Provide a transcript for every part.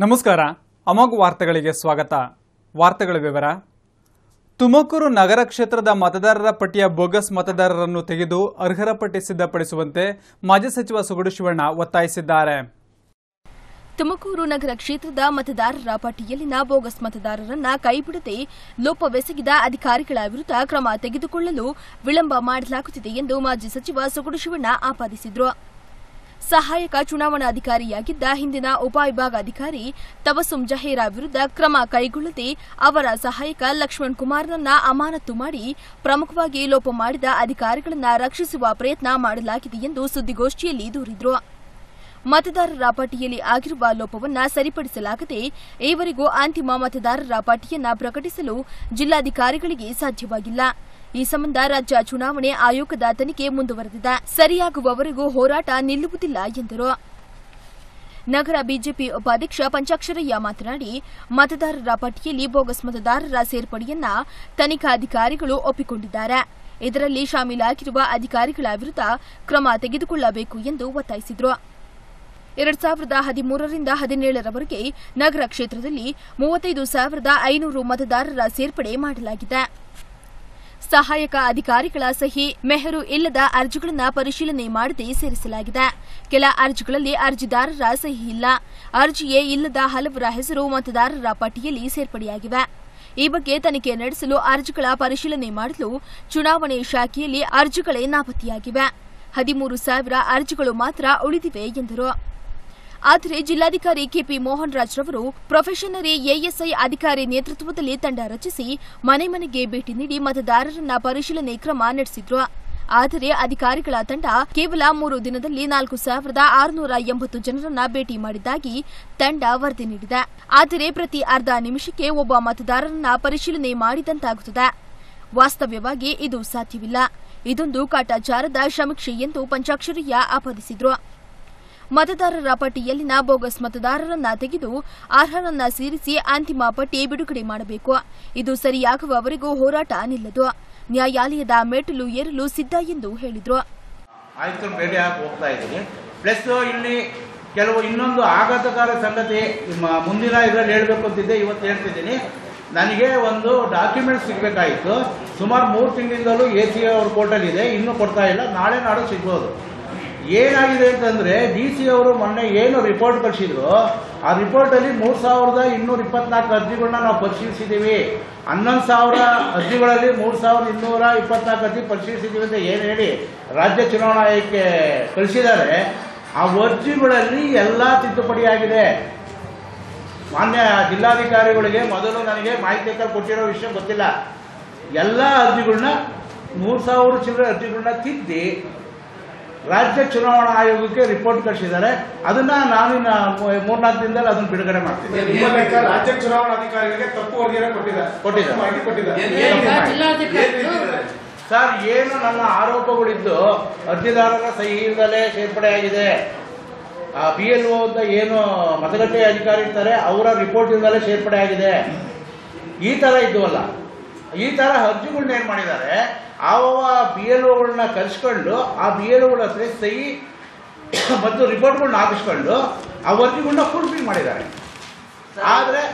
ನಮಸ್ಕಾರ ಅಮೋಘ್ ವಾರ್ತೆಗಳಿಗೆ ಸ್ವಾಗತ ವಾರ್ತೆಗಳ ವಿವರ ತುಮಕೂರು ನಗರ ಕ್ಷೇತ್ರದ ಮತದಾರರ ಪಟ್ಟಿಯ ಬೋಗಸ್ ಮತದಾರರನ್ನು ತೆಗೆದು ಅರ್ಹರ ಪಟ್ಟಿ ಸಿದ್ಧಪಡಿಸುವಂತೆ ಮಾಜಿ ಸಚಿವ ಸುಗಡು ಶಿವಣ್ಣ ಒತ್ತಾಯಿಸಿದ್ದಾರೆ ತುಮಕೂರು ನಗರ ಕ್ಷೇತ್ರದ ಮತದಾರರ ಪಟ್ಟಿಯಲ್ಲಿನ ಬೋಗಸ್ ಮತದಾರರನ್ನ ಕೈಬಿಡದೆ ಲೋಪವೆಸಗಿದ ಅಧಿಕಾರಿಗಳ ವಿರುದ್ಧ ಕ್ರಮ ತೆಗೆದುಕೊಳ್ಳಲು ವಿಳಂಬ ಮಾಡಲಾಗುತ್ತಿದೆ ಎಂದು ಮಾಜಿ ಸಚಿವ ಸುಗಡು ಶಿವಣ್ಣ ಆಪಾದಿಸಿದರು ಸಹಾಯಕ ಚುನಾವಣಾಧಿಕಾರಿಯಾಗಿದ್ದ ಹಿಂದಿನ ಉಪವಿಭಾಗಾಧಿಕಾರಿ ತಬಸುಂ ಜಹೇರಾ ವಿರುದ್ಧ ಕ್ರಮ ಕೈಗೊಳ್ಳದೆ ಅವರ ಸಹಾಯಕ ಲಕ್ಷ್ಮಣ್ ಕುಮಾರ್ನನ್ನ ಅಮಾನತು ಮಾಡಿ ಪ್ರಮುಖವಾಗಿ ಲೋಪ ಮಾಡಿದ ಅಧಿಕಾರಿಗಳನ್ನ ರಕ್ಷಿಸುವ ಪ್ರಯತ್ನ ಮಾಡಲಾಗಿದೆ ಎಂದು ಸುದ್ದಿಗೋಷ್ಠಿಯಲ್ಲಿ ದೂರಿದರು ಮತದಾರರ ಪಟ್ಟಿಯಲ್ಲಿ ಆಗಿರುವ ಲೋಪವನ್ನ ಸರಿಪಡಿಸಲಾಗದೆ ಈವರೆಗೂ ಅಂತಿಮ ಮತದಾರರ ಪಟ್ಟಿಯನ್ನ ಪ್ರಕಟಿಸಲು ಜಿಲ್ಲಾಧಿಕಾರಿಗಳಿಗೆ ಸಾಧ್ಯವಾಗಿಲ್ಲ ಈ ಸಂಬಂಧ ರಾಜ್ಯ ಚುನಾವಣೆ ಆಯೋಗದ ತನಿಖೆ ಮುಂದುವರೆದಿದೆ ಸರಿಯಾಗುವವರೆಗೂ ಹೋರಾಟ ನಿಲ್ಲುವುದಿಲ್ಲ ಎಂದರು ನಗರ ಬಿಜೆಪಿ ಉಪಾಧ್ಯಕ್ಷ ಪಂಚಾಕ್ಷರಯ್ಯ ಮಾತನಾಡಿ ಮತದಾರರ ಪಟ್ಟಿಯಲ್ಲಿ ಬೋಗಸ್ ಮತದಾರರ ಸೇರ್ಪಡೆಯನ್ನ ತನಿಖಾಧಿಕಾರಿಗಳು ಒಪ್ಪಿಕೊಂಡಿದ್ದಾರೆ ಇದರಲ್ಲಿ ಶಾಮೀಲಾಗಿರುವ ಅಧಿಕಾರಿಗಳ ವಿರುದ್ಧ ಕ್ರಮ ತೆಗೆದುಕೊಳ್ಳಬೇಕು ಎಂದು ಒತ್ತಾಯಿಸಿದರು ಎರಡ್ ಸಾವಿರದ ಹದಿಮೂರರಿಂದ ಹದಿನೇಳರವರೆಗೆ ನಗರ ಕ್ಷೇತ್ರದಲ್ಲಿ ಮೂವತ್ತೈದು ಸಾವಿರದ ಐನೂರು ಮತದಾರರ ಸೇರ್ಪಡೆ ಮಾಡಲಾಗಿದೆ ಸಹಾಯಕ ಅಧಿಕಾರಿಗಳ ಸಹಿ ಮೆಹರು ಇಲ್ಲದ ಅರ್ಜಿಗಳನ್ನು ಪರಿಶೀಲನೆ ಮಾಡದೆ ಸೇರಿಸಲಾಗಿದೆ ಕೆಲ ಅರ್ಜಿಗಳಲ್ಲಿ ಅರ್ಜಿದಾರರ ಸಹಿ ಇಲ್ಲ ಅರ್ಜಿಯೇ ಇಲ್ಲದ ಹಲವರ ಹೆಸರು ಮತದಾರರ ಪಟ್ಟಿಯಲ್ಲಿ ಸೇರ್ಪಡೆಯಾಗಿವೆ ಈ ಬಗ್ಗೆ ತನಿಖೆ ನಡೆಸಲು ಅರ್ಜಿಗಳ ಪರಿಶೀಲನೆ ಮಾಡಲು ಚುನಾವಣೆ ಶಾಖೆಯಲ್ಲಿ ಅರ್ಜಿಗಳೇ ನಾಪತ್ತೆಯಾಗಿವೆ ಹದಿಮೂರು ಸಾವಿರ ಅರ್ಜಿಗಳು ಮಾತ್ರ ಉಳಿದಿವೆ ಎಂದರು ಆದರೆ ಜಿಲ್ಲಾಧಿಕಾರಿ ಕೆಪಿ ಮೋಹನ್ ರಾಜ್ ರವರು ಪ್ರೊಫೆಷನರಿ ಎಎಸ್ಐ ಅಧಿಕಾರಿ ನೇತೃತ್ವದಲ್ಲಿ ತಂಡ ರಚಿಸಿ ಮನೆ ಮನೆಗೆ ಭೇಟಿ ನೀಡಿ ಮತದಾರರನ್ನ ಪರಿಶೀಲನೆ ಕ್ರಮ ನಡೆಸಿದ್ರು ಆದರೆ ಅಧಿಕಾರಿಗಳ ತಂಡ ಕೇವಲ ಮೂರು ದಿನದಲ್ಲಿ ನಾಲ್ಕು ಸಾವಿರದ ಆರುನೂರ ಎಂಬತ್ತು ಜನರನ್ನ ಭೇಟಿ ಮಾಡಿದ್ದಾಗಿ ತಂಡ ವರದಿ ನೀಡಿದೆ ಆದರೆ ಪ್ರತಿ ಅರ್ಧ ನಿಮಿಷಕ್ಕೆ ಒಬ್ಬ ಮತದಾರರನ್ನ ಪರಿಶೀಲನೆ ಮಾಡಿದಂತಾಗುತ್ತದೆ ವಾಸ್ತವ್ಯವಾಗಿ ಇದು ಸಾಧ್ಯವಿಲ್ಲ ಇದೊಂದು ಕಾಟಾಚಾರದ ಸಮೀಕ್ಷೆ ಎಂದು ಪಂಚಾಕ್ಷರಯ್ಯ ಆಪಾದಿಸಿದ್ರು ಮತದಾರರ ಪಟ್ಟಿಯಲ್ಲಿನ ಬೋಗಸ್ ಮತದಾರರನ್ನ ತೆಗೆದು ಅರ್ಹರನ್ನ ಸೇರಿಸಿ ಅಂತಿಮ ಪಟ್ಟಿ ಬಿಡುಗಡೆ ಮಾಡಬೇಕು ಇದು ಸರಿಯಾಗುವವರೆಗೂ ಹೋರಾಟ ನಿಲ್ಲದು ನ್ಯಾಯಾಲಯದ ಮೆಟ್ಟಿಲು ಏರಲು ಸಿದ್ಧ ಎಂದು ಹೇಳಿದ್ರು ಆಯುಕ್ತರು ಭೇಟಿ ಹಾಕಿ ಹೋಗ್ತಾ ಇದ್ದೀನಿ ಪ್ಲಸ್ ಇಲ್ಲಿ ಕೆಲವು ಇನ್ನೊಂದು ಆಘಾತಕಾರ ಸಂಗತಿ ನಿಮ್ಮ ಮುಂದಿನ ಇದರಲ್ಲಿ ಹೇಳಬೇಕು ಅಂತಿದ್ದೆ ಇವತ್ತು ಹೇಳ್ತಿದ್ದೀನಿ ನನಗೆ ಒಂದು ಡಾಕ್ಯುಮೆಂಟ್ ಸಿಗಬೇಕಾಯಿತು ಸುಮಾರು ಮೂರು ತಿಂಗಳಿಂದಲೂ ಎ ಸಿ ಅವ್ರ ಕೋರ್ಟಲ್ಲಿ ಇದೆ ಇನ್ನೂ ಕೊಡ್ತಾ ಇಲ್ಲ ನಾಳೆ ನಾಡು ಸಿಗ್ಬೋದು ಏನಾಗಿದೆ ಅಂತಂದ್ರೆ ಡಿ ಸಿ ಅವರು ಮೊನ್ನೆ ಏನು ರಿಪೋರ್ಟ್ ಕಳಿಸಿದ್ರು ಆ ರಿಪೋರ್ಟಲ್ಲಿ ಮೂರು ಸಾವಿರದ ಇನ್ನೂರ ಇಪ್ಪತ್ನಾಲ್ಕು ಅರ್ಜಿಗಳನ್ನ ನಾವು ಪರಿಶೀಲಿಸಿದ್ದೀವಿ ಹನ್ನೊಂದು ಸಾವಿರ ಅರ್ಜಿಗಳಲ್ಲಿ ಮೂರು ಸಾವಿರದ ಇನ್ನೂರ ಇಪ್ಪತ್ನಾಲ್ಕು ಅರ್ಜಿ ಪರಿಶೀಲಿಸಿದ್ದೀವಿ ಅಂತ ಏನು ಹೇಳಿ ರಾಜ್ಯ ಚುನಾವಣಾ ಆಯೋಗಕ್ಕೆ ಕಳಿಸಿದ್ದಾರೆ ಆ ಅರ್ಜಿಗಳಲ್ಲಿ ಎಲ್ಲ ತಿದ್ದುಪಡಿಯಾಗಿದೆ ಮಾನ್ಯ ಜಿಲ್ಲಾಧಿಕಾರಿಗಳಿಗೆ ಮೊದಲು ನನಗೆ ಮಾಹಿತಿ ಕೊಟ್ಟಿರೋ ವಿಷಯ ಗೊತ್ತಿಲ್ಲ ಎಲ್ಲ ಅರ್ಜಿಗಳನ್ನ ಮೂರು ಸಾವಿರ ಚಿಲ್ಲರೆ ಅರ್ಜಿಗಳನ್ನ ತಿದ್ದಿ ರಾಜ್ಯ ಚುನಾವಣಾ ಆಯೋಗಕ್ಕೆ ರಿಪೋರ್ಟ್ ಕಳಿಸಿದ್ದಾರೆ ಅದನ್ನ ನಾನಿನ್ನ ಮೂರ್ನಾಲ್ಕು ದಿನದಲ್ಲಿ ಅದನ್ನ ಬಿಡುಗಡೆ ಮಾಡ್ತೀನಿ ನಿಮ್ಮ ಲೆಕ್ಕ ರಾಜ್ಯ ಚುನಾವಣಾಧಿಕಾರಿಗಳಿಗೆ ತಪ್ಪು ವರದಿಯನ್ನು ಕೊಟ್ಟಿದ್ದಾರೆ ಕೊಟ್ಟಿದ್ದಾರೆ. ತಪ್ಪು ಮಾಹಿತಿ ಕೊಟ್ಟಿದ್ದಾರೆ ಏನ್ ಏನ್ ಹೇಳ್ತಿದ್ದಾರೆ? ಸರ್ ಏನು ನನ್ನ ಆರೋಪಗಳಿದ್ದು ಅರ್ಜಿದಾರರ ಸಹಿ ಇಲ್ಲದಲೇ ಸೇರ್ಪಡೆಯಾಗಿದೆ ಬಿ ಎಲ್ ಒ ಅಂತ ಏನು ಮತಗಟ್ಟೆ ಅಧಿಕಾರಿ ಇರ್ತಾರೆ ಅವರ ರಿಪೋರ್ಟ್ ಇಂದಲೇ ಸೇರ್ಪಡೆ ಆಗಿದೆ ಈ ತರ ಇದ್ವಲ್ಲ ಈ ತರ ಅರ್ಜಿಗಳನ್ನ ಏನ್ ಮಾಡಿದ್ದಾರೆ ಆವ ಬಿ ಎಲ್ ಒಗಳನ್ನ ಕರೆಸ್ಕೊಂಡು ಆ ಬಿ ಎಲ್ ಒಗಳ ಹತ್ರ ಸಹಿ ಮತ್ತು ರಿಪೋರ್ಟ್ಗಳನ್ನ ಹಾಕಿಸ್ಕೊಂಡು ಆ ಅರ್ಜಿಗಳನ್ನ ಫುಲ್ಫಿಲ್ ಮಾಡಿದ್ದಾರೆ ಆದ್ರೆ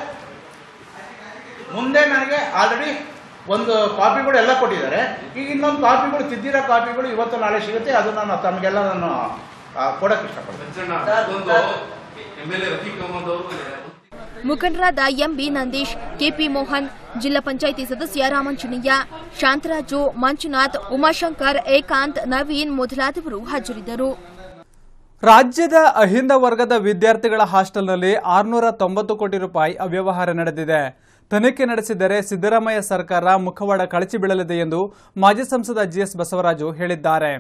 ಮುಂದೆ ನನಗೆ ಆಲ್ರೆಡಿ ಒಂದು ಕಾಪಿಗಳು ಎಲ್ಲ ಕೊಟ್ಟಿದ್ದಾರೆ ಈಗ ಇನ್ನೊಂದು ಕಾಪಿಗಳು ತಿದ್ದಿರೋ ಕಾಪಿಗಳು ಇವತ್ತು ನಾಳೆ ಸಿಗುತ್ತೆ ಅದು ನಾನು ತಮಗೆಲ್ಲ ನಾನು ಆ, ಕೊಡಕ್ಕೆ ಇಷ್ಟಪಡ್ತೀನಿ ಒಂದು M L A Rafiq Ahmed ಅವರು ಮುಖಂಡರಾದ ಎಂಬಿ ನಂದೀಶ್ ಕೆಪಿ ಮೋಹನ್ ಜಿಲ್ಲಾ ಪಂಚಾಯಿತಿ ಸದಸ್ಯ ರಾಮಂಜನಯ್ಯ ಶಾಂತರಾಜು ಮಂಜುನಾಥ್ ಉಮಾಶಂಕರ್ ಏಕಾಂತ್ ನವೀನ್ ಮೊದಲಾದವರು ಹಾಜರಿದ್ದರು ರಾಜ್ಯದ ಅಹಿಂದ ವರ್ಗದ ವಿದ್ಯಾರ್ಥಿಗಳ ಹಾಸ್ಟೆಲ್ನಲ್ಲಿ ಆರುನೂರ ತೊಂಬತ್ತು ಕೋಟಿ ರೂಪಾಯಿ ಅವ್ಯವಹಾರ ನಡೆದಿದೆ ತನಿಖೆ ನಡೆಸಿದರೆ ಸಿದ್ದರಾಮಯ್ಯ ಸರ್ಕಾರ ಮುಖವಾಡ ಕಳಚಿ ಬೀಳಲಿದೆ ಎಂದು ಮಾಜಿ ಸಂಸದ ಜಿಎಸ್ ಬಸವರಾಜು ಹೇಳಿದ್ದಾರೆ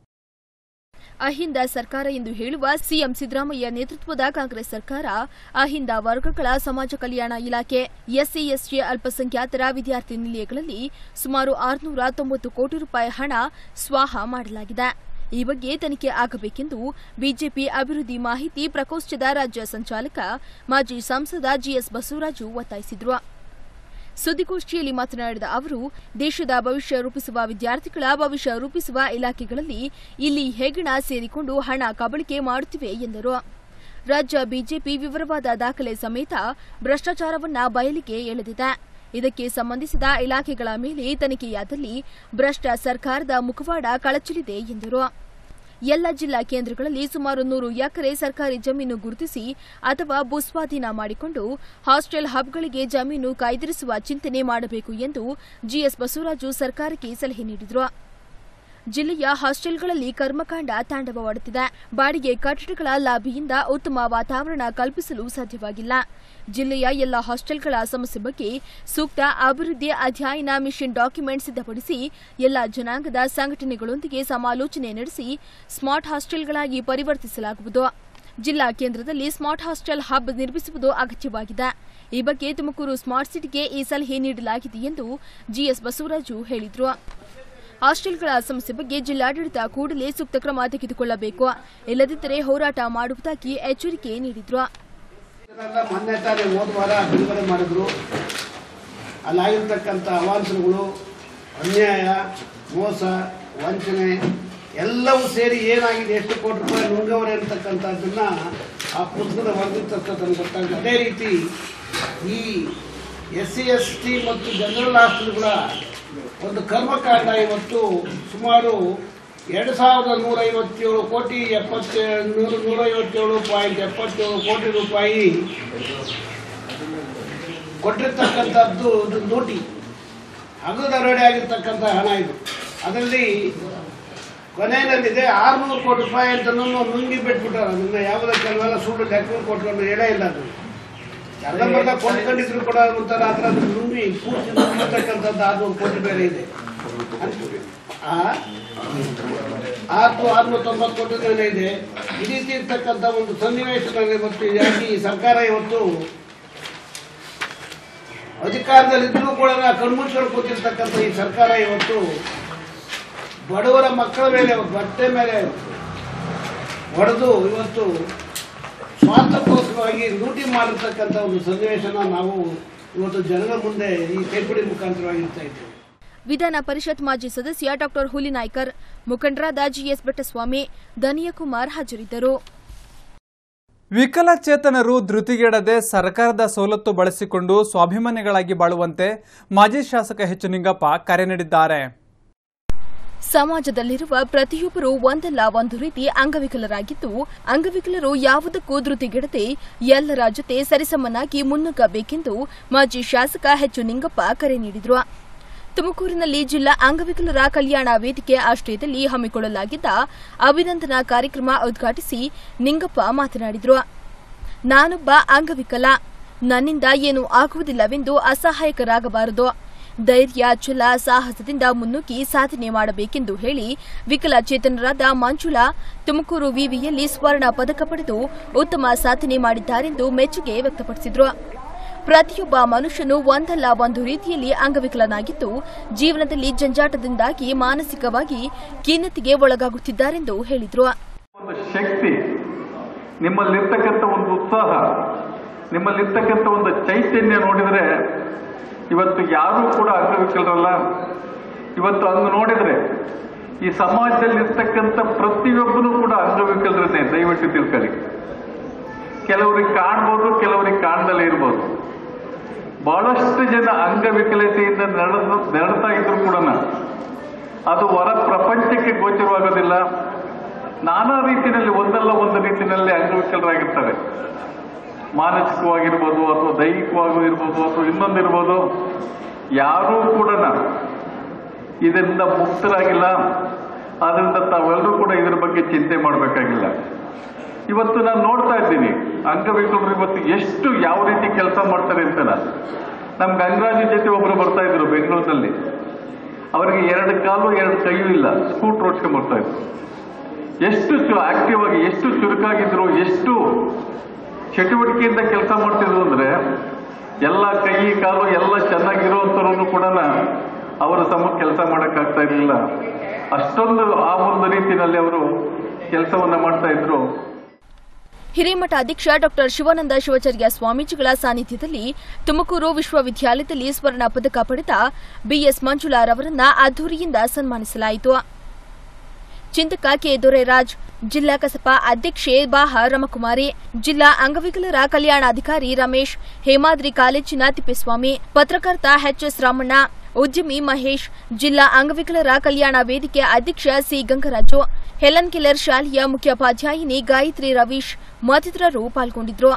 ಅಹಿಂದ ಸರ್ಕಾರ ಎಂದು ಹೇಳುವ ಸಿಎಂ ಸಿದ್ದರಾಮಯ್ಯ ನೇತೃತ್ವದ ಕಾಂಗ್ರೆಸ್ ಸರ್ಕಾರ ಅಹಿಂದ ವರ್ಗಗಳ ಸಮಾಜ ಕಲ್ಯಾಣ ಇಲಾಖೆ ಎಸ್ಸಿ ಎಸ್ಟಿ ಅಲ್ಪಸಂಖ್ಯಾತರ ವಿದ್ಯಾರ್ಥಿ ನಿಲಯಗಳಲ್ಲಿ ಸುಮಾರು ಆರುನೂರ ತೊಂಬತ್ತು ಕೋಟಿ ರೂಪಾಯಿ ಹಣ ಸ್ವಾಹ ಮಾಡಲಾಗಿದೆ ಈ ಬಗ್ಗೆ ತನಿಖೆ ಆಗಬೇಕೆಂದು ಬಿಜೆಪಿ ಅಭಿವೃದ್ಧಿ ಮಾಹಿತಿ ಪ್ರಕೋಷ್ಠದ ರಾಜ್ಯ ಸಂಚಾಲಕ ಮಾಜಿ ಸಂಸದ ಜಿಎಸ್ ಬಸವರಾಜು ಒತ್ತಾಯಿಸಿದರು ಸುದ್ದಿಗೋಷ್ಠಿಯಲ್ಲಿ ಮಾತನಾಡಿದ ಅವರು ದೇಶದ ಭವಿಷ್ಯ ರೂಪಿಸುವ ವಿದ್ಯಾರ್ಥಿಗಳ ಭವಿಷ್ಯ ರೂಪಿಸುವ ಇಲಾಖೆಗಳಲ್ಲಿ ಇಲ್ಲಿ ಹೆಗಣ ಸೇರಿಕೊಂಡು ಹಣ ಕಬಳಿಕೆ ಮಾಡುತ್ತಿವೆ ಎಂದರು ರಾಜ್ಯ ಬಿಜೆಪಿ ವಿವರವಾದ ದಾಖಲೆ ಸಮೇತ ಭ್ರಷ್ಟಾಚಾರವನ್ನ ಬಯಲಿಗೆ ಎಳೆದಿದೆ ಇದಕ್ಕೆ ಸಂಬಂಧಿಸಿದ ಇಲಾಖೆಗಳ ಮೇಲೆ ತನಿಖೆಯಾದಲ್ಲಿ ಭ್ರಷ್ಟ ಸರ್ಕಾರದ ಮುಖವಾಡ ಕಳಚಲಿದೆ ಎಂದರು ಎಲ್ಲ ಜಿಲ್ಲಾ ಕೇಂದ್ರಗಳಲ್ಲಿ ಸುಮಾರು ನೂರು ಎಕರೆ ಸರ್ಕಾರಿ ಜಮೀನು ಗುರುತಿಸಿ ಅಥವಾ ಭೂಸ್ವಾಧೀನ ಮಾಡಿಕೊಂಡು ಹಾಸ್ಟೆಲ್ ಹಬ್ಗಳಿಗೆ ಜಮೀನು ಕಾಯ್ದಿರಿಸುವ ಚಿಂತನೆ ಮಾಡಬೇಕು ಎಂದು ಜಿಎಸ್ ಬಸವರಾಜು ಸರ್ಕಾರಕ್ಕೆ ಸಲಹೆ ನೀಡಿದರು ಜಿಲ್ಲೆಯ ಹಾಸ್ಟೆಲ್ಗಳಲ್ಲಿ ಕರ್ಮಕಾಂಡ ತಾಂಡವವಾಡುತ್ತಿದೆ ಬಾಡಿಗೆ ಕಟ್ಟಡಗಳ ಲಾಭಿಯಿಂದ ಉತ್ತಮ ವಾತಾವರಣ ಕಲ್ಪಿಸಲು ಸಾಧ್ಯವಾಗಿಲ್ಲ ಜಿಲ್ಲೆಯ ಎಲ್ಲ ಹಾಸ್ಟೆಲ್ಗಳ ಸಮಸ್ಯೆ ಬಗ್ಗೆ ಸೂಕ್ತ ಅಭಿವೃದ್ಧಿ ಅಧ್ಯಯನ ಮಿಷನ್ ಡಾಕ್ಯುಮೆಂಟ್ ಸಿದ್ಧಪಡಿಸಿ ಎಲ್ಲ ಜನಾಂಗದ ಸಂಘಟನೆಗಳೊಂದಿಗೆ ಸಮಾಲೋಚನೆ ನಡೆಸಿ ಸ್ಮಾರ್ಟ್ ಹಾಸ್ಟೆಲ್ಗಳಾಗಿ ಪರಿವರ್ತಿಸಲಾಗುವುದು ಜಿಲ್ಲಾ ಕೇಂದ್ರದಲ್ಲಿ ಸ್ಮಾರ್ಟ್ ಹಾಸ್ಟೆಲ್ ಹಬ್ ನಿರ್ಮಿಸುವುದು ಅಗತ್ಯವಾಗಿದೆ ಈ ಬಗ್ಗೆ ತುಮಕೂರು ಸ್ಮಾರ್ಟ್ ಸಿಟಿಗೆ ಈ ಸಲಹೆ ನೀಡಲಾಗಿದೆ ಎಂದು ಜಿಎಸ್ ಬಸವರಾಜು ಹೇಳಿದರು ಹಾಸ್ಟೆಲ್ಗಳ ಸಮಸ್ಯೆ ಬಗ್ಗೆ ಜಿಲ್ಲಾಡಳಿತ ಕೂಡಲೇ ಸೂಕ್ತ ಕ್ರಮ ತೆಗೆದುಕೊಳ್ಳಬೇಕು ಇಲ್ಲದಿದ್ದರೆ ಹೋರಾಟ ಮಾಡುವುದಾಗಿ ಎಚ್ಚರಿಕೆ ನೀಡಿದ್ರು ಇದನ್ನೆಲ್ಲ ಮೊನ್ನೆ ತಾನೇ ಹೋದ ವಾರ ಬಿಡುಗಡೆ ಮಾಡಿದ್ರು ಅಲ್ಲಾಗಿರ್ತಕ್ಕಂಥ ಅವಾಂತರಗಳು ಅನ್ಯಾಯ ಮೋಸ ವಂಚನೆ ಎಲ್ಲವೂ ಸೇರಿ ಏನಾಗಿದೆ ಎಷ್ಟು ಕೋಟಿ ರೂಪಾಯಿ ನುಂಗವರೆ ಅಂತಕ್ಕಂಥದ್ದನ್ನ ಆ ಪುಸ್ತಕದ ವರದಿರ್ತಕ್ಕಂಥ ಗೊತ್ತಾಗುತ್ತೆ ಅದೇ ರೀತಿ ಈ ಎಸ್ ಸಿ ಎಸ್ ಟಿ ಮತ್ತು ಜನರಲ್ ಹಾಸ್ಟೆಲ್ಗಳ ಒಂದು ಕರ್ಮಕಾಂಡ ಇವತ್ತು ಸುಮಾರು ಎರಡು ಸಾವಿರದ ನೂರ ಐವತ್ತೇಳು ಕೋಟಿ ಎಪ್ಪತ್ತೇಳು ನೂರ ನೂರ ಐವತ್ತೇಳು ಪಾಯಿಂಟ್ ಎಪ್ಪತ್ತೇಳು ಕೋಟಿ ರೂಪಾಯಿ ಕೊಟ್ಟಿರ್ತಕ್ಕಂಥದ್ದು ಇದು ಲೂಟಿ ಹಗಲುದರಡೆ ಆಗಿರ್ತಕ್ಕಂಥ ಹಣ ಇದು ಅದರಲ್ಲಿ ಕೊನೆಯಲ್ಲಿದೆ ಆರುನೂರು ಕೋಟಿ ರೂಪಾಯಿ ಅಂತ ನುಂಗಿ ಬಿಟ್ಬಿಟ್ಟಾರೆ ಅದನ್ನ ಯಾವುದೋ ಕೆಲವೆಲ್ಲ ಸುಳ್ಳು ಲೆಕ್ಕ ಕೊಟ್ಕೊಂಡು ಹೇಳೇ ಇಲ್ಲ ಅದು ಅರ್ಧಂಬರ್ಧ ಕೊಂಡ್ಕೊಂಡಿದ್ರು ಕೂಡ ಒಂಥರ ಆ ಥರ ನುಂಗಿ ಪೂರ್ತಿ ನುಂಗಿರ್ತಕ್ಕಂಥದ್ದು ಆರುನೂರು ಕೋಟಿ ಬೇರೆ ಇದೆ ಆ ಆರು ಆರುನೂರ ತೊಂಬತ್ತು ಕೋಟಿ ಮೇಲೆ ಇದೆ ಈ ರೀತಿ ಇರ್ತಕ್ಕಂಥ ಒಂದು ಸನ್ನಿವೇಶದಲ್ಲಿ ಇವತ್ತು ಯಾಕೆ ಈ ಸರ್ಕಾರ ಇವತ್ತು ಅಧಿಕಾರದಲ್ಲಿದ್ದರೂ ಕೂಡ ಕಣ್ಮುಚ್ಕೊಂಡು ಕೂತಿರ್ತಕ್ಕಂಥ ಈ ಸರ್ಕಾರ ಇವತ್ತು ಬಡವರ ಮಕ್ಕಳ ಮೇಲೆ ಬಟ್ಟೆ ಮೇಲೆ ಹೊಡೆದು ಇವತ್ತು ಸ್ವಾರ್ಥಕ್ಕೋಸ್ಕರವಾಗಿ ಲೂಟಿ ಮಾಡಿರ್ತಕ್ಕಂಥ ಒಂದು ಸನ್ನಿವೇಶನ ನಾವು ಇವತ್ತು ಜನರ ಮುಂದೆ ಈ ಕೈಪಿಡಿ ಮುಖಾಂತರವಾಗಿ ಇರ್ತಾ ಇದ್ದೇವೆ ವಿಧಾನ ಪರಿಷತ್ ಮಾಜಿ ಸದಸ್ಯ ಡಾಕ್ಟರ್ ಹುಲಿನಾಯ್ಕರ್ ಮುಖಂಡರಾದ ಜಿಎಸ್ ಬೆಟ್ಟಸ್ವಾಮಿ ಧನಿಯಕುಮಾರ್ ಹಾಜರಿದ್ದರು ವಿಕಲಚೇತನರು ಧೃತಿಗೆಡದೆ ಸರ್ಕಾರದ ಸವಲತ್ತು ಬಳಸಿಕೊಂಡು ಸ್ವಾಭಿಮಾನಿಗಳಾಗಿ ಬಾಳುವಂತೆ ಮಾಜಿ ಶಾಸಕ ಎಚ್ ನಿಂಗಪ್ಪ ಕರೆ ನೀಡಿದ್ದಾರೆ ಸಮಾಜದಲ್ಲಿರುವ ಪ್ರತಿಯೊಬ್ಬರು ಒಂದಲ್ಲ ಒಂದು ರೀತಿ ಅಂಗವಿಕಲರಾಗಿದ್ದು ಅಂಗವಿಕಲರು ಯಾವುದಕ್ಕೂ ಧೃತಿಗೆಡದೆ ಎಲ್ಲರ ಜೊತೆ ಸರಿಸಮನಾಗಿ ಮುನ್ನುಗ್ಗಬೇಕೆಂದು ಮಾಜಿ ಶಾಸಕ ಎಚ್ ನಿಂಗಪ್ಪ ಕರೆ ನೀಡಿದರು ತುಮಕೂರಿನಲ್ಲಿ ಜಿಲ್ಲಾ ಅಂಗವಿಕಲರ ಕಲ್ಯಾಣ ವೇದಿಕೆ ಆಶ್ರಯದಲ್ಲಿ ಹಮ್ಮಿಕೊಳ್ಳಲಾಗಿದ್ದ ಅಭಿನಂದನಾ ಕಾರ್ಯಕ್ರಮ ಉದ್ಘಾಟಿಸಿ ನಿಂಗಪ್ಪ ಮಾತನಾಡಿದರು ನಾನೊಬ್ಬ ಅಂಗವಿಕಲ ನನ್ನಿಂದ ಏನೂ ಆಗುವುದಿಲ್ಲವೆಂದು ಅಸಹಾಯಕರಾಗಬಾರದು ಧೈರ್ಯ ಛಲ ಸಾಹಸದಿಂದ ಮುನ್ನುಗ್ಗಿ ಸಾಧನೆ ಮಾಡಬೇಕೆಂದು ಹೇಳಿ ವಿಕಲಚೇತನರಾದ ಮಂಜುಳಾ ತುಮಕೂರು ವಿವಿಯಲ್ಲಿ ಸ್ವರ್ಣ ಪದಕ ಪಡೆದು ಉತ್ತಮ ಸಾಧನೆ ಮಾಡಿದ್ದಾರೆಂದು ಮೆಚ್ಚುಗೆ ವ್ಯಕ್ತಪಡಿಸಿದರು ಪ್ರತಿಯೊಬ್ಬ ಮನುಷ್ಯನು ಒಂದಲ್ಲ ಒಂದು ರೀತಿಯಲ್ಲಿ ಅಂಗವಿಕಲನಾಗಿದ್ದು ಜೀವನದಲ್ಲಿ ಜಂಜಾಟದಿಂದಾಗಿ ಮಾನಸಿಕವಾಗಿ ಖಿನ್ನತೆಗೆ ಒಳಗಾಗುತ್ತಿದ್ದಾರೆಂದು ಹೇಳಿದರು ಒಂದು ಶಕ್ತಿ ನಿಮ್ಮಲ್ಲಿರ್ತಕ್ಕಂಥ ಒಂದು ಉತ್ಸಾಹ ನಿಮ್ಮಲ್ಲಿರ್ತಕ್ಕಂಥ ಒಂದು ಚೈತನ್ಯ ನೋಡಿದರೆ ಇವತ್ತು ಯಾರೂ ಕೂಡ ಅಂಗವಿಕಲರಲ್ಲ ಇವತ್ತು ಹಂಗೆ ನೋಡಿದ್ರೆ ಈ ಸಮಾಜದಲ್ಲಿ ಇರ್ತಕ್ಕಂಥ ಪ್ರತಿಯೊಬ್ಬನು ಕೂಡ ಅಂಗವಿಕಲರನ್ನೇ ದಯವಿಟ್ಟು ತಿಳ್ಕೊಳ್ಳಿ ಕೆಲವರಿಗೆ ಕಾಣ್ಬೋದು ಕೆಲವರಿಗೆ ಕಾಣ್ದಲೇ ಇರ್ಬೋದು ಬಹಳಷ್ಟು ಜನ ಅಂಗವಿಕಲತೆಯಿಂದ ನಡೆದು ನಡೆತಾ ಇದ್ರು ಕೂಡ ಅದು ಹೊರ ಪ್ರಪಂಚಕ್ಕೆ ಗೋಚರವಾಗೋದಿಲ್ಲ ನಾನಾ ರೀತಿಯಲ್ಲಿ ಒಂದಲ್ಲ ಒಂದು ರೀತಿಯಲ್ಲಿ ಅಂಗವಿಕಲರಾಗಿರ್ತಾರೆ ಮಾನಸಿಕವಾಗಿರ್ಬೋದು ಅಥವಾ ದೈಹಿಕವಾಗಿ ಇರ್ಬೋದು ಅಥವಾ ಇನ್ನೊಂದಿರ್ಬೋದು ಯಾರೂ ಕೂಡ ಇದರಿಂದ ಮುಕ್ತರಾಗಿಲ್ಲ ಆದ್ರಿಂದ ತಾವೆಲ್ಲರೂ ಕೂಡ ಇದ್ರ ಬಗ್ಗೆ ಚಿಂತೆ ಮಾಡಬೇಕಾಗಿಲ್ಲ ಇವತ್ತು ನಾನು ನೋಡ್ತಾ ಇದ್ದೀನಿ ಅಂಗವಿಕಲರು ಇವತ್ತು ಎಷ್ಟು ಯಾವ ರೀತಿ ಕೆಲಸ ಮಾಡ್ತಾರೆ ಅಂತ ನಮ್ ಗಂಗರಾಜು ಜೊತೆ ಒಬ್ರು ಬರ್ತಾ ಇದ್ರು ಬೆಂಗಳೂರಿನಲ್ಲಿ ಅವರಿಗೆ ಎರಡು ಕಾಲು ಎರಡು ಕೈಯೂ ಇಲ್ಲ ಸ್ಕೂಟರ್ ಓಡಿಸ್ಕೊಂಡ್ ಬರ್ತಾ ಇದ್ರು ಎಷ್ಟು ಆಕ್ಟಿವ್ ಆಗಿ ಎಷ್ಟು ಚುರುಕಾಗಿದ್ರು ಎಷ್ಟು ಚಟುವಟಿಕೆಯಿಂದ ಕೆಲಸ ಮಾಡ್ತಿದ್ರು ಅಂದ್ರೆ ಎಲ್ಲ ಕೈ ಕಾಲು ಎಲ್ಲ ಚೆನ್ನಾಗಿರುವಂತವ್ರನ್ನು ಕೂಡ ಅವರ ಸಮ ಕೆಲಸ ಮಾಡಕ್ಕಾಗ್ತಾ ಇರಲಿಲ್ಲ ಅಷ್ಟೊಂದು ಆ ಒಂದು ರೀತಿಯಲ್ಲಿ ಅವರು ಕೆಲಸವನ್ನ ಮಾಡ್ತಾ ಇದ್ರು ಹಿರೇಮಠ ಅಧ್ಯಕ್ಷ ಡಾಕ್ಟರ್ ಶಿವಾನಂದ ಶಿವಾಚಾರ್ಯ ಸ್ವಾಮೀಜಿಗಳ ಸಾನ್ನಿಧ್ಯದಲ್ಲಿ ತುಮಕೂರು ವಿಶ್ವವಿದ್ಯಾಲಯದಲ್ಲಿ ಸ್ವರ್ಣ ಪದಕ ಪಡೆದ ಬಿಎಸ್ ಮಂಜುಳಾರವರನ್ನ ಅದ್ದೂರಿಯಿಂದ ಸನ್ಮಾನಿಸಲಾಯಿತು ಚಿಂತಕ ಕೆ ದೊರೆರಾಜ್ ಜಿಲ್ಲಾ ಕಸಪ ಅಧ್ಯಕ್ಷೆ ಬಾಹ ರಮಕುಮಾರಿ ಜಿಲ್ಲಾ ಅಂಗವಿಕಲರ ಕಲ್ಯಾಣಾಧಿಕಾರಿ ರಮೇಶ್ ಹೇಮಾದ್ರಿ ಕಾಲೇಜಿನ ತಿಪ್ಪೇಸ್ವಾಮಿ ಪತ್ರಕರ್ತ ಎಚ್ಎಸ್ ರಾಮಣ್ಣ ಉದ್ಯಮಿ ಮಹೇಶ್ ಜಿಲ್ಲಾ ಅಂಗವಿಕಲರ ಕಲ್ಯಾಣ ವೇದಿಕೆ ಅಧ್ಯಕ್ಷ ಸಿ ಗಂಗರಾಜು ಹೆಲನ್ ಕಿಲ್ಲರ್ ಶಾಲೆಯ ಮುಖ್ಯೋಪಾಧ್ಯಾಯಿನಿ ಗಾಯತ್ರಿ ರವೀಶ್ ಮತ್ತಿತರರು ಪಾಲ್ಗೊಂಡಿದ್ರು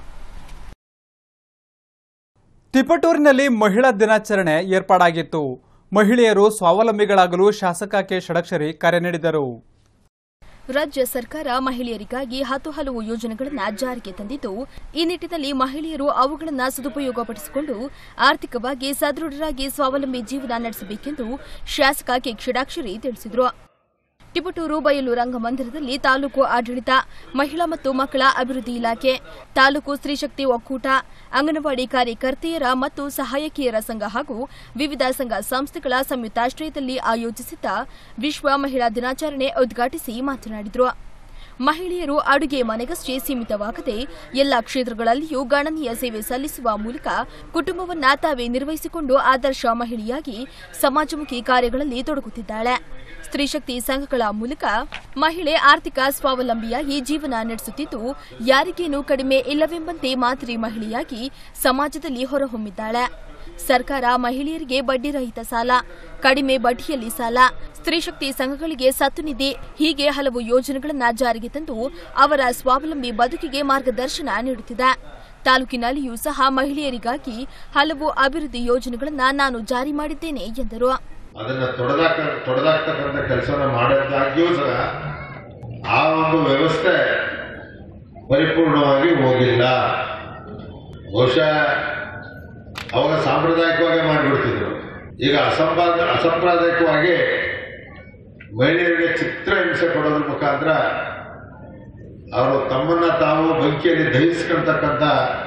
ತಿಪಟೂರಿನಲ್ಲಿ ಮಹಿಳಾ ದಿನಾಚರಣೆ ಏರ್ಪಾಡಾಗಿತ್ತು ಮಹಿಳೆಯರು ಸ್ವಾವಲಂಬಿಗಳಾಗಲು ಶಾಸಕ ಕೆ ಷಡಕ್ಷರಿ ಕರೆ ನೀಡಿದರು ರಾಜ್ಯ ಸರ್ಕಾರ ಮಹಿಳೆಯರಿಗಾಗಿ ಹತ್ತು ಹಲವು ಯೋಜನೆಗಳನ್ನು ಜಾರಿಗೆ ತಂದಿದ್ದು ಈ ನಿಟ್ಟಿನಲ್ಲಿ ಮಹಿಳೆಯರು ಅವುಗಳನ್ನು ಸದುಪಯೋಗಪಡಿಸಿಕೊಂಡು ಆರ್ಥಿಕವಾಗಿ ಸದೃಢರಾಗಿ ಸ್ವಾವಲಂಬಿ ಜೀವನ ನಡೆಸಬೇಕೆಂದು ಶಾಸಕ ಕೆ ಕ್ಷಡಾಕ್ಷರಿ ತಿಳಿಸಿದರು ಟಿಪಟೂರು ಬಯಲು ರಂಗಮಂದಿರದಲ್ಲಿ ತಾಲೂಕು ಆಡಳಿತ ಮಹಿಳಾ ಮತ್ತು ಮಕ್ಕಳ ಅಭಿವೃದ್ಧಿ ಇಲಾಖೆ ತಾಲೂಕು ಸ್ತ್ರೀಶಕ್ತಿ ಒಕ್ಕೂಟ ಅಂಗನವಾಡಿ ಕಾರ್ಯಕರ್ತೆಯರ ಮತ್ತು ಸಹಾಯಕಿಯರ ಸಂಘ ಹಾಗೂ ವಿವಿಧ ಸಂಘ ಸಂಸ್ಥೆಗಳ ಸಂಯುಕ್ತಾಶ್ರಯದಲ್ಲಿ ಆಯೋಜಿಸಿದ್ದ ವಿಶ್ವ ಮಹಿಳಾ ದಿನಾಚರಣೆ ಉದ್ಘಾಟಿಸಿ ಮಾತನಾಡಿದರು ಮಹಿಳೆಯರು ಅಡುಗೆ ಮನೆಗಷ್ಟೇ ಸೀಮಿತವಾಗದೆ ಎಲ್ಲ ಕ್ಷೇತ್ರಗಳಲ್ಲಿಯೂ ಗಣನೀಯ ಸೇವೆ ಸಲ್ಲಿಸುವ ಮೂಲಕ ಕುಟುಂಬವನ್ನ ತಾವೇ ನಿರ್ವಹಿಸಿಕೊಂಡು ಆದರ್ಶ ಮಹಿಳೆಯಾಗಿ ಸಮಾಜಮುಖಿ ಕಾರ್ಯಗಳಲ್ಲಿ ತೊಡಗುತ್ತಿದ್ದಾಳೆ ಸ್ತ್ರೀಶಕ್ತಿ ಸಂಘಗಳ ಮೂಲಕ ಮಹಿಳೆ ಆರ್ಥಿಕ ಸ್ವಾವಲಂಬಿಯಾಗಿ ಜೀವನ ನಡೆಸುತ್ತಿದ್ದು ಯಾರಿಗೇನೂ ಕಡಿಮೆ ಇಲ್ಲವೆಂಬಂತೆ ಮಾದರಿ ಮಹಿಳೆಯಾಗಿ ಸಮಾಜದಲ್ಲಿ ಹೊರಹೊಮ್ಮಿದ್ದಾಳೆ ಸರ್ಕಾರ ಮಹಿಳೆಯರಿಗೆ ಬಡ್ಡಿರಹಿತ ಸಾಲ ಕಡಿಮೆ ಬಡ್ಡಿಯಲ್ಲಿ ಸಾಲ ಸ್ತ್ರೀಶಕ್ತಿ ಸಂಘಗಳಿಗೆ ಸತ್ತು ನಿಧಿ ಹೀಗೆ ಹಲವು ಯೋಜನೆಗಳನ್ನು ಜಾರಿಗೆ ತಂದು ಅವರ ಸ್ವಾವಲಂಬಿ ಬದುಕಿಗೆ ಮಾರ್ಗದರ್ಶನ ನೀಡುತ್ತಿದೆ ತಾಲೂಕಿನಲ್ಲಿಯೂ ಸಹ ಮಹಿಳೆಯರಿಗಾಗಿ ಹಲವು ಅಭಿವೃದ್ಧಿ ಯೋಜನೆಗಳನ್ನು ನಾನು ಜಾರಿ ಮಾಡಿದ್ದೇನೆ ಎಂದರು ಅದನ್ನ ತೊಡೆದಾಕ ತೊಡೆದಾಕ್ತಕ್ಕಂಥ ಕೆಲಸನ ಮಾಡೋದಾಗ್ಯೂ ಸಹ ಆ ಒಂದು ವ್ಯವಸ್ಥೆ ಪರಿಪೂರ್ಣವಾಗಿ ಹೋಗಿಲ್ಲ ಬಹುಶಃ ಅವಾಗ ಸಾಂಪ್ರದಾಯಿಕವಾಗಿ ಮಾಡಿಬಿಡ್ತಿದ್ರು ಈಗ ಅಸಂಪಾದ ಅಸಾಂಪ್ರದಾಯಿಕವಾಗಿ ಮಹಿಳೆಯರಿಗೆ ಚಿತ್ರ ಹಿಂಸೆ ಕೊಡೋದ್ರ ಮುಖಾಂತರ ಅವರು ತಮ್ಮನ್ನ ತಾವು ಬೆಂಕಿಯಲ್ಲಿ ದಹಿಸ್ಕೊಳ್ತಕ್ಕಂಥ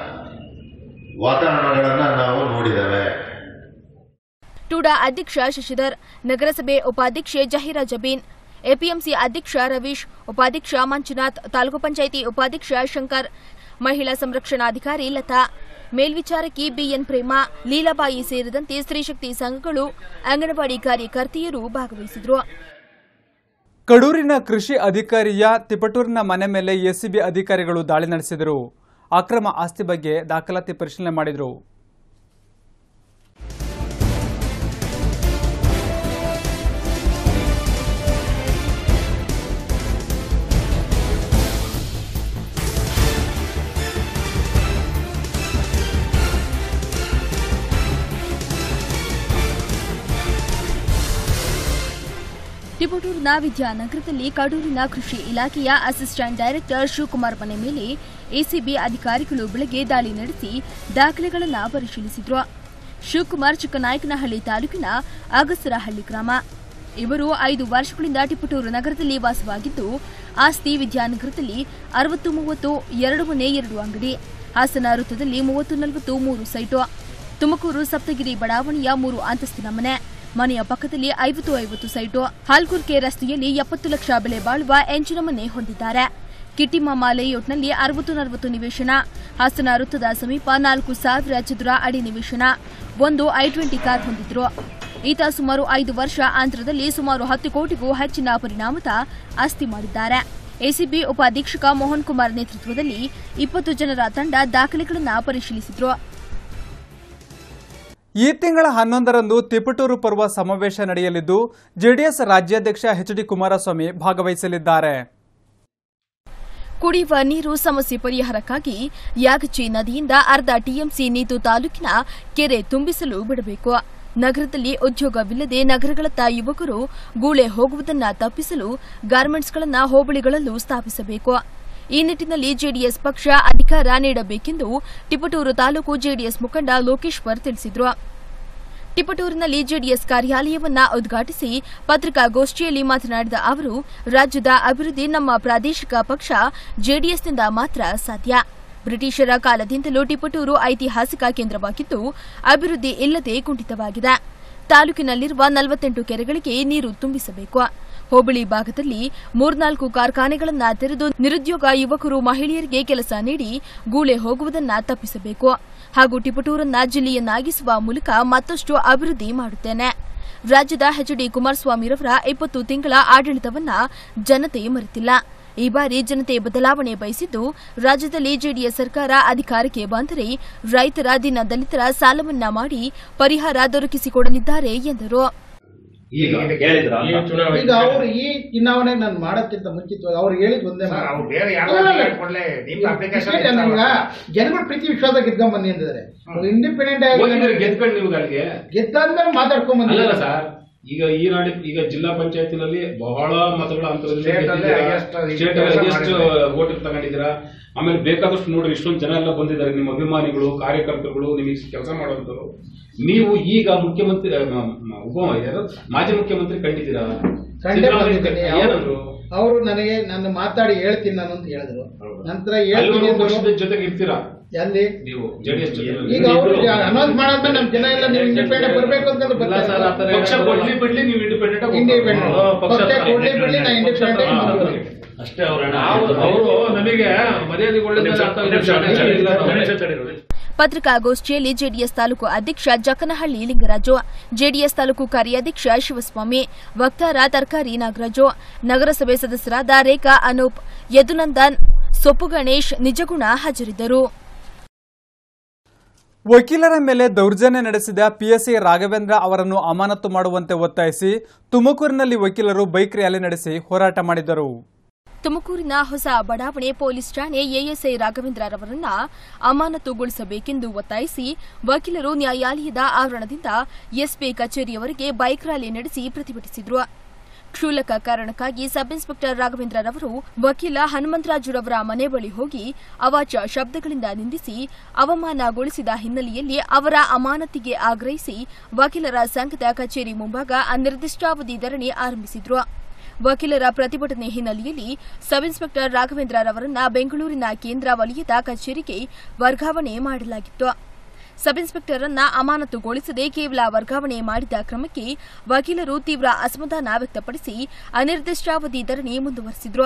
ವಾತಾವರಣಗಳನ್ನ ನಾವು ನೋಡಿದ್ದೇವೆ ಟೂಡಾ ಅಧ್ಯಕ್ಷ ಶಶಿಧರ್ ನಗರಸಭೆ ಉಪಾಧ್ಯಕ್ಷೆ ಜಹೀರಾ ಜಬೀನ್ ಎಪಿಎಂಸಿ ಅಧ್ಯಕ್ಷ ರವೀಶ್ ಉಪಾಧ್ಯಕ್ಷ ಮಂಜುನಾಥ್ ತಾಲೂಕು ಪಂಚಾಯಿತಿ ಉಪಾಧ್ಯಕ್ಷ ಶಂಕರ್ ಮಹಿಳಾ ಸಂರಕ್ಷಣಾಧಿಕಾರಿ ಲತಾ ಮೇಲ್ವಿಚಾರಕಿ ಬಿಎನ್ ಪ್ರೇಮ ಲೀಲಾಬಾಯಿ ಸೇರಿದಂತೆ ಸ್ತ್ರೀಶಕ್ತಿ ಸಂಘಗಳು ಅಂಗನವಾಡಿ ಕಾರ್ಯಕರ್ತೆಯರು ಭಾಗವಹಿಸಿದ್ರು ಕಡೂರಿನ ಕೃಷಿ ಅಧಿಕಾರಿಯ ತಿಪಟೂರಿನ ಮನೆ ಮೇಲೆ ಎಸಿಬಿ ಅಧಿಕಾರಿಗಳು ದಾಳಿ ನಡೆಸಿದರು ಅಕ್ರಮ ಆಸ್ತಿ ಬಗ್ಗೆ ದಾಖಲಾತಿ ಪರಿಶೀಲನೆ ಮಾಡಿದರು ಟಿಪಟೂರಿನ ವಿದ್ಯಾನಗರದಲ್ಲಿ ಕಡೂರಿನ ಕೃಷಿ ಇಲಾಖೆಯ ಅಸಿಸ್ಟೆಂಟ್ ಡೈರೆಕ್ಟರ್ ಶಿವಕುಮಾರ್ ಮನೆ ಮೇಲೆ ಎಸಿಬಿ ಅಧಿಕಾರಿಗಳು ಬೆಳಗ್ಗೆ ದಾಳಿ ನಡೆಸಿ ದಾಖಲೆಗಳನ್ನು ಪರಿಶೀಲಿಸಿದ್ರು ಶಿವಕುಮಾರ್ ಚಿಕ್ಕನಾಯಕನಹಳ್ಳಿ ತಾಲೂಕಿನ ಅಗಸರಹಳ್ಳಿ ಗ್ರಾಮ ಇವರು ಐದು ವರ್ಷಗಳಿಂದ ಟಿಪಟೂರು ನಗರದಲ್ಲಿ ವಾಸವಾಗಿದ್ದು ಆಸ್ತಿ ವಿದ್ಯಾನಗರದಲ್ಲಿ ಅರವತ್ತು ಮೂವತ್ತು ಎರಡು ಮನೆ ಎರಡು ಅಂಗಡಿ ಹಾಸನ ವೃತ್ತದಲ್ಲಿ ಮೂವತ್ತು ನಲವತ್ತು ಮೂರು ಸೈಟು ತುಮಕೂರು ಸಪ್ತಗಿರಿ ಬಡಾವಣೆಯ ಮೂರು ಅಂತಸ್ತಿನ ಮನೆ ಮನೆಯ ಪಕ್ಕದಲ್ಲಿ ಐವತ್ತು ಐವತ್ತು ಸೈಟು ಹಾಲ್ಕುರ್ಕೆ ರಸ್ತೆಯಲ್ಲಿ ಎಪ್ಪತ್ತು ಲಕ್ಷ ಬೆಲೆ ಬಾಳುವ ಎಂಚಿನ ಮನೆ ಹೊಂದಿದ್ದಾರೆ ಕಿಟ್ಟಿಮಾಮ ಲೇಔಟ್ನಲ್ಲಿ ಅರವತ್ತು ನಲವತ್ತು ನಿವೇಶನ ಹಾಸನ ವೃತ್ತದ ಸಮೀಪ ನಾಲ್ಕು ಸಾವಿರ ಚದುರ ಅಡಿ ನಿವೇಶನ ಒಂದು ಐ ಟ್ವೆಂಟಿ ಕಾರ್ ಹೊಂದಿದ್ರು ಈತ ಸುಮಾರು ಐದು ವರ್ಷ ಆಂಧ್ರದಲ್ಲಿ ಸುಮಾರು ಹತ್ತು ಕೋಟಿಗೂ ಹೆಚ್ಚಿನ ಪರಿಣಾಮದ ಆಸ್ತಿ ಮಾಡಿದ್ದಾರೆ ಎಸಿಬಿ ಉಪಾಧೀಕ್ಷಕ ಮೋಹನ್ ಕುಮಾರ್ ನೇತೃತ್ವದಲ್ಲಿ ಇಪ್ಪತ್ತು ಜನರ ತಂಡ ದಾಖಲೆಗಳನ್ನು ಪರಿಶೀಲಿಸಿದ್ರು ಈ ತಿಂಗಳ ಹನ್ನೊಂದರಂದು ತಿಪಟೂರು ಪರ್ವ ಸಮಾವೇಶ ನಡೆಯಲಿದ್ದು ಜೆಡಿಎಸ್ ರಾಜ್ಯಾಧ್ಯಕ್ಷ ಎಚ್ ಡಿ ಕುಮಾರಸ್ವಾಮಿ ಭಾಗವಹಿಸಲಿದ್ದಾರೆ ಕುಡಿಯುವ ನೀರು ಸಮಸ್ಯೆ ಪರಿಹಾರಕ್ಕಾಗಿ ಯಾಗಚಿ ನದಿಯಿಂದ ಅರ್ಧ ಟಿಎಂಸಿ ನೀತು ತಾಲೂಕಿನ ಕೆರೆ ತುಂಬಿಸಲು ಬಿಡಬೇಕು ನಗರದಲ್ಲಿ ಉದ್ಯೋಗವಿಲ್ಲದೆ ನಗರಗಳತ್ತ ಯುವಕರು ಗೂಳೆ ಹೋಗುವುದನ್ನ ತಪ್ಪಿಸಲು ಗಾರ್ಮೆಂಟ್ಸ್ಗಳನ್ನು ಹೋಬಳಿಗಳಲ್ಲೂ ಸ್ಥಾಪಿಸಬೇಕು ಈ ನಿಟ್ಟಿನಲ್ಲಿ ಜೆಡಿಎಸ್ ಪಕ್ಷ ಅಧಿಕಾರ ನೀಡಬೇಕೆಂದು ಟಿಪಟೂರು ತಾಲೂಕು ಜೆಡಿಎಸ್ ಮುಖಂಡ ಲೋಕೇಶ್ವರ್ ತಿಳಿಸಿದರು ಟಿಪಟೂರಿನಲ್ಲಿ ಜೆಡಿಎಸ್ ಕಾರ್ಯಾಲಯವನ್ನ ಉದ್ಘಾಟಿಸಿ ಪತ್ರಿಕಾಗೋಷ್ಠಿಯಲ್ಲಿ ಮಾತನಾಡಿದ ಅವರು ರಾಜ್ಯದ ಅಭಿವೃದ್ಧಿ ನಮ್ಮ ಪ್ರಾದೇಶಿಕ ಪಕ್ಷ ಜೆಡಿಎಸ್ನಿಂದ ಮಾತ್ರ ಸಾಧ್ಯ ಬ್ರಿಟಿಷರ ಕಾಲದಿಂದಲೂ ಟಿಪಟೂರು ಐತಿಹಾಸಿಕ ಕೇಂದ್ರವಾಗಿದ್ದು ಅಭಿವೃದ್ಧಿ ಇಲ್ಲದೆ ಕುಂಠಿತವಾಗಿದೆ ತಾಲೂಕಿನಲ್ಲಿರುವ ನಲವತ್ತೆಂಟು ಕೆರೆಗಳಿಗೆ ನೀರು ತುಂಬಿಸಬೇಕು ಹೋಬಳಿ ಭಾಗದಲ್ಲಿ ಮೂರ್ನಾಲ್ಕು ಕಾರ್ಖಾನೆಗಳನ್ನ ತೆರೆದು ನಿರುದ್ಯೋಗ ಯುವಕರು ಮಹಿಳೆಯರಿಗೆ ಕೆಲಸ ನೀಡಿ ಗೂಳೆ ಹೋಗುವುದನ್ನ ತಪ್ಪಿಸಬೇಕು ಹಾಗೂ ಟಿಪಟೂರನ್ನ ಜಿಲ್ಲೆಯನ್ನಾಗಿಸುವ ಮೂಲಕ ಮತ್ತಷ್ಟು ಅಭಿವೃದ್ಧಿ ಮಾಡುತ್ತೇನೆ ರಾಜ್ಯದ ಎಚ್ ಡಿ ಕುಮಾರಸ್ವಾಮಿರವರ ಇಪ್ಪತ್ತು ತಿಂಗಳ ಆಡಳಿತವನ್ನ ಜನತೆ ಮರೆತಿಲ್ಲ ಈ ಬಾರಿ ಜನತೆ ಬದಲಾವಣೆ ಬಯಸಿದ್ದು ರಾಜ್ಯದಲ್ಲಿ ಜೆಡಿಎಸ್ ಸರ್ಕಾರ ಅಧಿಕಾರಕ್ಕೆ ಬಂದರೆ ರೈತರ ದಿನ ದಲಿತರ ಸಾಲ ಮನ್ನಾ ಮಾಡಿ ಪರಿಹಾರ ದೊರಕಿಸಿಕೊಡಲಿದ್ದಾರೆ ಎಂದರು ಈಗ ಹೇಳಿದ್ರ ಈಗ ಅವ್ರು ಈ ಚುನಾವಣೆ ನಾನು ಮಾಡೋಕ್ಕಿಂತ ಮುಂಚಿತವಾಗಿ ಅವ್ರು ಹೇಳಿದ್ ಒಂದೇ ಮಾತು. ಅವ್ರು ಬೇರೆ ಯಾರು ಅಲ್ಲ, ಅಲ್ಲ. ಕೊಡ್ಲೆ ನಿಮ್ ಈಗ ಅಪ್ಲಿಕೇಶನ್ ಈಗ ಜನಗಳ ಪ್ರೀತಿ ವಿಶ್ವಾಸ ಗೆದ್ಕೊಂಡ್ ಬನ್ನಿ ಅಂದಿದ್ದಾರೆ ಇಂಡಿಪೆಂಡೆಂಟ್ ಆಗಿ ಗೆದ್ಕೊಂಡು ನೀವು ಅಲ್ಲಿಗೆ ಗೆದ್ದಾದ್ಮೇಲೆ ಮಾತಾಡ್ಕೊಂಡ್ ಅಲ್ಲಲ್ಲ ಬಂದಿದ್ದಾರೆ ಸರ್ ಈಗ ಈ ನಾಡಿ ಈಗ ಜಿಲ್ಲಾ ಪಂಚಾಯತಿನಲ್ಲಿ ಬಹಳ ಮತಗಳ ಅಂತರದಲ್ಲಿ State ಅಲ್ಲಿ highest ಸ್ಟೇಟ್ ಕೆಲಸ ಎಷ್ಟು ಮಾಡಿದ್ದಾರೆ. ವೋಟ್ ತಗೊಂಡಿದ್ದೀರಾ ಆಮೇಲೆ ಬೇಕಾದಷ್ಟು ನೋಡ್ರಿ ಇಷ್ಟೊಂದು ಜನ ಎಲ್ಲ ಬಂದಿದ್ದಾರೆ ನಿಮ್ಮ ಅಭಿಮಾನಿಗಳು ಕಾರ್ಯಕರ್ತರುಗಳು ನಿಮಗೆ ಕೆಲಸ ಮಾಡುವಂತರು ನೀವು ಈಗ ಮುಖ್ಯಮಂತ್ರಿ ಆ, ಮ- ಮ- ಉಪ ಯಾರು? ಮಾಜಿ ಮುಖ್ಯಮಂತ್ರಿ ಕಂಡಿದ್ದೀರಾ ಕಂಡೇ ಸಿದ್ದರಾಮಯ್ಯ ಬಂದಿದ್ದೀನಿ ಏನಂದ್ರು ಅವರು ನನಗೆ ನಾನು ಮಾತಾಡಿ ಹೇಳ್ತೀನಿ ನಾನು ಅಂತ ಹೇಳಿದ್ರು ನಂತರ ಹೇಳ್ತೀನಿ ಅಲ್ಲಿವರೆಗೂ ಅಂದ್ರು. ಪಕ್ಷದ ಜೊತೆಗೆ ಇರ್ತೀರಾ ಎಲ್ಲಿ ನೀವು ಜೆಡಿಎಸ್ ಈಗ ಅವರು ಅನೌನ್ಸ್ ಮಾಡಾದ್ಮೇಲೆ ನಮ್ ಜನ ಎಲ್ಲ ನೀವು ಇಂಡಿಪೆಂಡೆಂಟ್ ಬರ್ಬೇಕು ಅಂತ ಬರ್ತಾರೆ ಪಕ್ಷ ಕೊಡ್ಲಿ ಬಿಡ್ಲಿ ನೀವು ಇಂಡಿಪೆಂಡೆಂಟ್ ಇಂಡಿಪೆಂಡೆಂಟ್ ಪಕ್ಷ ಕೊಡ್ಲಿ ಬಿಡ್ಲಿ ನಾ ಇಂಡಿಪೆಂಡೆಂಟ್ ಅಷ್ಟೇ ಅವ್ರ ಅವರು ನಮಗೆ ಮರ್ಯಾದೆ ಪತ್ರಿಕಾಗೋಷ್ಠಿಯಲ್ಲಿ ಜೆಡಿಎಸ್ ತಾಲೂಕು ಅಧ್ಯಕ್ಷ ಜಕ್ಕನಹಳ್ಳಿ ಲಿಂಗರಾಜು ಜೆಡಿಎಸ್ ತಾಲೂಕು ಕಾರ್ಯಾಧ್ಯಕ್ಷ ಶಿವಸ್ವಾಮಿ ವಕ್ತಾರ ತರಕಾರಿ ನಾಗರಾಜು ನಗರಸಭೆ ಸದಸ್ಯರಾದ ರೇಖಾ ಅನೂಪ್ ಯದುನಂದನ್ ಸೊಪ್ಪು ಗಣೇಶ್ ನಿಜಗುಣ ಹಾಜರಿದ್ದರು ವಕೀಲರ ಮೇಲೆ ದೌರ್ಜನ್ಯ ನಡೆಸಿದ ಪಿಎಸ್ಐ ರಾಘವೇಂದ್ರ ಅವರನ್ನು ಅಮಾನತು ಮಾಡುವಂತೆ ಒತ್ತಾಯಿಸಿ ತುಮಕೂರಿನಲ್ಲಿ ವಕೀಲರು ಬೈಕ್ ರ್ಯಾಲಿ ನಡೆಸಿ ಹೋರಾಟ ಮಾಡಿದರು ತುಮಕೂರಿನ ಹೊಸ ಬಡಾವಣೆ ಪೊಲೀಸ್ ಠಾಣೆ ಎಎಸ್ಐ ರಾಘವೇಂದ್ರರವರನ್ನ ಅಮಾನತುಗೊಳಿಸಬೇಕೆಂದು ಒತ್ತಾಯಿಸಿ ವಕೀಲರು ನ್ಯಾಯಾಲಯದ ಆವರಣದಿಂದ ಎಸ್ಪಿ ಕಚೇರಿಯವರೆಗೆ ಬೈಕ್ ರ್ಯಾಲಿ ನಡೆಸಿ ಪ್ರತಿಭಟಿಸಿದ್ರು ಕ್ಷುಲ್ಲಕ ಕಾರಣಕ್ಕಾಗಿ ಸಬ್ ಇನ್ಸ್ಪೆಕ್ಟರ್ ರಾಘವೇಂದ್ರರವರು ವಕೀಲ ಹನುಮಂತರಾಜುರವರ ಮನೆ ಬಳಿ ಹೋಗಿ ಅವಾಚ್ಯ ಶಬ್ದಗಳಿಂದ ನಿಂದಿಸಿ ಅವಮಾನಗೊಳಿಸಿದ ಹಿನ್ನೆಲೆಯಲ್ಲಿ ಅವರ ಅಮಾನತಿಗೆ ಆಗ್ರಹಿಸಿ ವಕೀಲರ ಸಂಘದ ಕಚೇರಿ ಮುಂಭಾಗ ಅನಿರ್ದಿಷ್ಟಾವಧಿ ಧರಣಿ ಆರಂಭಿಸಿದ್ರು ವಕೀಲರ ಪ್ರತಿಭಟನೆ ಹಿನ್ನೆಲೆಯಲ್ಲಿ ಸಬ್ ಇನ್ಸ್ಪೆಕ್ಟರ್ ರಾಘವೇಂದ್ರರವರನ್ನ ಬೆಂಗಳೂರಿನ ಕೇಂದ್ರ ವಲಯದ ಕಚೇರಿಗೆ ವರ್ಗಾವಣೆ ಮಾಡಲಾಗಿತ್ತು ಸಬ್ ಇನ್ಸ್ಪೆಕ್ಟರ್ ಅನ್ನ ಅಮಾನತುಗೊಳಿಸದೆ ಕೇವಲ ವರ್ಗಾವಣೆ ಮಾಡಿದ ಕ್ರಮಕ್ಕೆ ವಕೀಲರು ತೀವ್ರ ಅಸಮಾಧಾನ ವ್ಯಕ್ತಪಡಿಸಿ ಅನಿರ್ದಿಷ್ಟಾವಧಿ ಧರಣಿ ಮುಂದುವರೆಸಿದ್ರು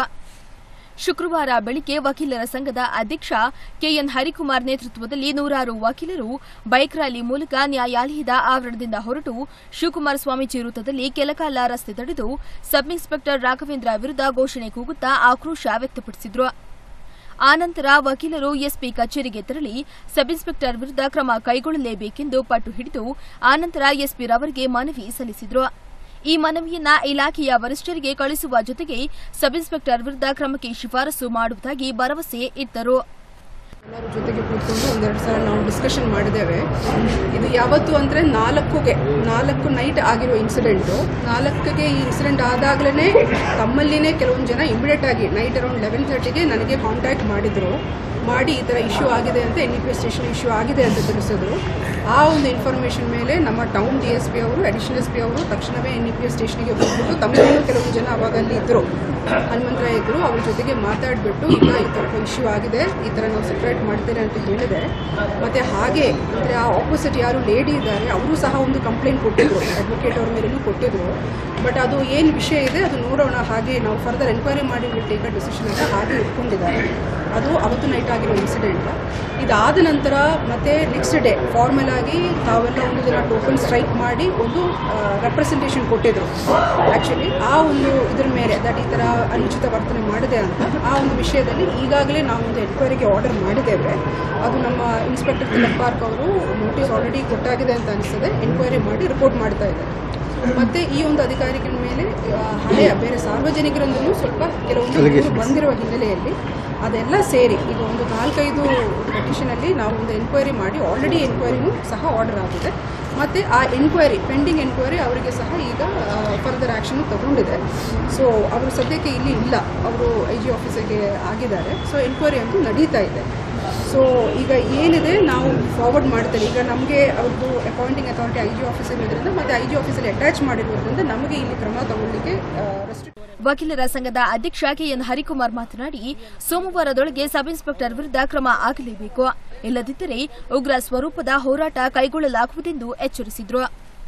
ಶುಕ್ರವಾರ ಬೆಳಿಗ್ಗೆ ವಕೀಲರ ಸಂಘದ ಅಧ್ಯಕ್ಷ ಕೆಎನ್ ಹರಿಕುಮಾರ್ ನೇತೃತ್ವದಲ್ಲಿ ನೂರಾರು ವಕೀಲರು ಬೈಕ್ ರ್ಯಾಲಿ ಮೂಲಕ ನ್ಯಾಯಾಲಯದ ಆವರಣದಿಂದ ಹೊರಟು ಶಿವಕುಮಾರ ಸ್ವಾಮೀಜಿ ವೃತ್ತದಲ್ಲಿ ಕೆಲಕಾಲ ರಸ್ತೆ ತಡೆದು ಸಬ್ ಇನ್ಸ್ಪೆಕ್ಟರ್ ರಾಘವೇಂದ್ರ ವಿರುದ್ಧ ಘೋಷಣೆ ಕೂಗುತ್ತಾ ಆಕ್ರೋಶ ವ್ಯಕ್ತಪಡಿಸಿದ್ರು ಆನಂತರ ವಕೀಲರು ಎಸ್ಪಿ ಕಚೇರಿಗೆ ತೆರಳಿ ಸಬ್ ಇನ್ಸ್ಪೆಕ್ಟರ್ ವಿರುದ್ಧ ಕ್ರಮ ಕೈಗೊಳ್ಳಲೇಬೇಕೆಂದು ಪಟ್ಟು ಹಿಡಿದು ಆನಂತರ ಎಸ್ಪಿ ರವರಿಗೆ ಮನವಿ ಸಲ್ಲಿಸಿದ್ರು ಈ ಮನವಿಯನ್ನ ಇಲಾಖೆಯ ವರಿಷ್ಠರಿಗೆ ಕಳಿಸುವ ಜೊತೆಗೆ ಸಬ್ ಇನ್ಸ್ಪೆಕ್ಟರ್ ವಿರುದ್ಧ ಕ್ರಮಕ್ಕೆ ಶಿಫಾರಸು ಮಾಡುವುದಾಗಿ ಭರವಸೆ ಇತ್ತರು ಎಲ್ಲರ ಜೊತೆಗೆ ಕೂತ್ಕೊಂಡು ಒಂದೆರಡು ಸಲ ನಾವು ಡಿಸ್ಕಷನ್ ಮಾಡಿದ್ದೇವೆ ಇದು ಯಾವತ್ತು ಅಂದರೆ ನಾಲ್ಕುಗೆ ನಾಲ್ಕು ನೈಟ್ ಆಗಿರೋ ಇನ್ಸಿಡೆಂಟು ನಾಲ್ಕಿಗೆ ಈ ಇನ್ಸಿಡೆಂಟ್ ಆದಾಗಲೇ ತಮ್ಮಲ್ಲಿನೇ ಕೆಲವೊಂದು ಜನ ಇಮಿಡಿಯೇಟ್ ಆಗಿ ನೈಟ್ ಅರೌಂಡ್ ಲೆವೆನ್ ತರ್ಟಿಗೆ ನನಗೆ ಕಾಂಟ್ಯಾಕ್ಟ್ ಮಾಡಿದರು ಮಾಡಿ ಈ ಥರ ಇಶ್ಯೂ ಆಗಿದೆ ಅಂತ N E P station issue ಆಗಿದೆ ಅಂತ ತಿಳಿಸಿದ್ರು ಆ ಒಂದು ಇನ್ಫಾರ್ಮೇಷನ್ ಮೇಲೆ ನಮ್ಮ ಟೌನ್ ಡಿ ಎಸ್ ಪಿ ಅವರು ಅಡಿಷನಲ್ ಎಸ್ ಪಿ ಅವರು ತಕ್ಷಣವೇ ಎನ್ ಇ ಪಿ ಸ್ಟೇಷನ್ಗೆ ಹೋಗ್ಬಿಟ್ಟು ತಮ್ಮಲ್ಲೂ ಕೆಲವು ಜನ ಅವಾಗ ಅಲ್ಲಿ ಇದ್ದರು ಹನುಮಂತರಾಯ ಇದ್ದರು ಅವ್ರ ಜೊತೆಗೆ ಮಾತಾಡಿಬಿಟ್ಟು ಇಲ್ಲ ಈ ಥರ ಇಶ್ಯೂ ಆಗಿದೆ ಈ ಥರ ನಾವು ಸೆಪ್ರೇಟ್ ಮಾಡ್ತೇನೆ ಅಂತ ಹೇಳಿದೆ ಮತ್ತು ಹಾಗೆ ಅಂದರೆ ಆ ಆಪೋಸಿಟ್ ಯಾರು ಲೇಡಿ ಇದ್ದಾರೆ ಅವರು ಸಹ ಒಂದು ಕಂಪ್ಲೇಂಟ್ ಕೊಟ್ಟಿದ್ರು ಅಡ್ವೊಕೇಟ್ ಅವ್ರ ಮೇಲೂ ಕೊಟ್ಟಿದ್ರು ಬಟ್ ಅದು ಏನು ವಿಷಯ ಇದೆ ಅದು ನೋಡೋಣ ಹಾಗೆ ನಾವು ಫರ್ದರ್ ಎನ್ಕ್ವೈರಿ ಮಾಡಿ ಟೇಕ್ ಅ ಡಿಸಿಷನ್ ಅಂತ ಹಾಗೆ ಇಟ್ಕೊಂಡಿದ್ದಾರೆ ಅದು ಅವತ್ತು ನೈಟ್ ಆಗಿರೋ ಇನ್ಸಿಡೆಂಟ್ ಇದಾದ ನಂತರ ಮತ್ತೆ ನೆಕ್ಸ್ಟ್ ಡೇ ಫಾರ್ಮಲ್ ಆಗಿ ತಾವೆಲ್ಲ ಒಂದು ದಿನ ಟೋಕನ್ ಸ್ಟ್ರೈಕ್ ಮಾಡಿ ಒಂದು ರೆಪ್ರೆಸೆಂಟೇಷನ್ ಕೊಟ್ಟಿದ್ರು ಆ್ಯಕ್ಚುಲಿ ಆ ಒಂದು ಇದ್ರ ಮೇಲೆ ದಟ್ ಈ ಥರ ಅನುಚಿತ ವರ್ತನೆ ಮಾಡಿದೆ ಅಂತ ಆ ಒಂದು ವಿಷಯದಲ್ಲಿ ಈಗಾಗಲೇ ನಾವು ಒಂದು ಎನ್ಕ್ವೈರಿಗೆ ಆರ್ಡರ್ ಮಾಡಿದ್ದೇವೆ ಅದು ನಮ್ಮ ಇನ್ಸ್ಪೆಕ್ಟರ್ ತಿಲಕ್ ಪಾರ್ಕ್ ಅವರು ನೋಟಿಸ್ ಆಲ್ರೆಡಿ ಕೊಟ್ಟಾಗಿದೆ ಅಂತ ಅನಿಸ್ತದೆ ಎನ್ಕ್ವೈರಿ ಮಾಡಿ ರಿಪೋರ್ಟ್ ಮಾಡ್ತಾ ಇದ್ದಾರೆ ಮತ್ತೆ ಈ ಒಂದು ಅಧಿಕಾರಿಗಳ ಮೇಲೆ ಆ, ಹಳೆಯ ಬೇರೆ ಸಾರ್ವಜನಿಕರಿಂದಲೂ ಸ್ವಲ್ಪ ಕೆಲವೊಂದು ದೂರು ಬಂದಿರುವ ಹಿನ್ನೆಲೆಯಲ್ಲಿ ಅದೆಲ್ಲ ಸೇರಿ ಈಗ ಒಂದು ನಾಲ್ಕೈದು ಪೆಟಿಷನಲ್ಲಿ ನಾವು ಒಂದು ಎನ್ಕ್ವೈರಿ ಮಾಡಿ ಆಲ್ರೆಡಿ ಎನ್ಕ್ವೈರಿನೂ ಸಹ ಆರ್ಡರ್ ಆಗಿದೆ ಮತ್ತು ಆ ಎನ್ಕ್ವೈರಿ ಪೆಂಡಿಂಗ್ ಎನ್ಕ್ವೈರಿ ಅವರಿಗೆ ಸಹ ಈಗ ಫರ್ದರ್ ಆ್ಯಕ್ಷನ್ ತಗೊಂಡಿದೆ ಸೊ ಅವರು ಸದ್ಯಕ್ಕೆ ಇಲ್ಲಿ ಇಲ್ಲ ಅವರು ಐ ಜಿ ಆಫೀಸಿಗೆ ಆಗಿದ್ದಾರೆ ಸೊ ಎನ್ಕ್ವೈರಿ ಅಂತೂ ನಡೀತಾ ಇದೆ ಸೊ ಈಗ ಏನಿದೆ ನಾವು ಫಾರ್ವರ್ಡ್ ಮಾಡ್ತೇವೆ ಈಗ ನಮಗೆ ಅವ್ರದ್ದು appointing authority I G office ಇರೋದ್ರಿಂದ ಮತ್ತು ಐ ಜಿ ಆಫೀಸಲ್ಲಿ ಅಟ್ಯಾಚ್ ಮಾಡಿರೋದ್ರಿಂದ ನಮಗೆ ಇಲ್ಲಿ ಕ್ರಮ ತಗೊಳ್ಳಿಕ್ಕೆ ರೆಸ್ಟ್ರಿಕ್ಟ್ ವಕೀಲರ ಸಂಘದ ಅಧ್ಯಕ್ಷ ಕೆಎನ್ ಹರಿಕುಮಾರ್ ಮಾತನಾಡಿ ಸೋಮವಾರದೊಳಗೆ ಸಬ್ ಇನ್ಸ್ಪೆಕ್ಟರ್ ವಿರುದ್ಧ ಕ್ರಮ ಆಗಲೇಬೇಕು ಇಲ್ಲದಿದ್ದರೆ ಉಗ್ರ ಸ್ವರೂಪದ ಹೋರಾಟ ಕೈಗೊಳ್ಳಲಾಗುವುದೆಂದು ಎಚ್ಚರಿಸಿದ್ರು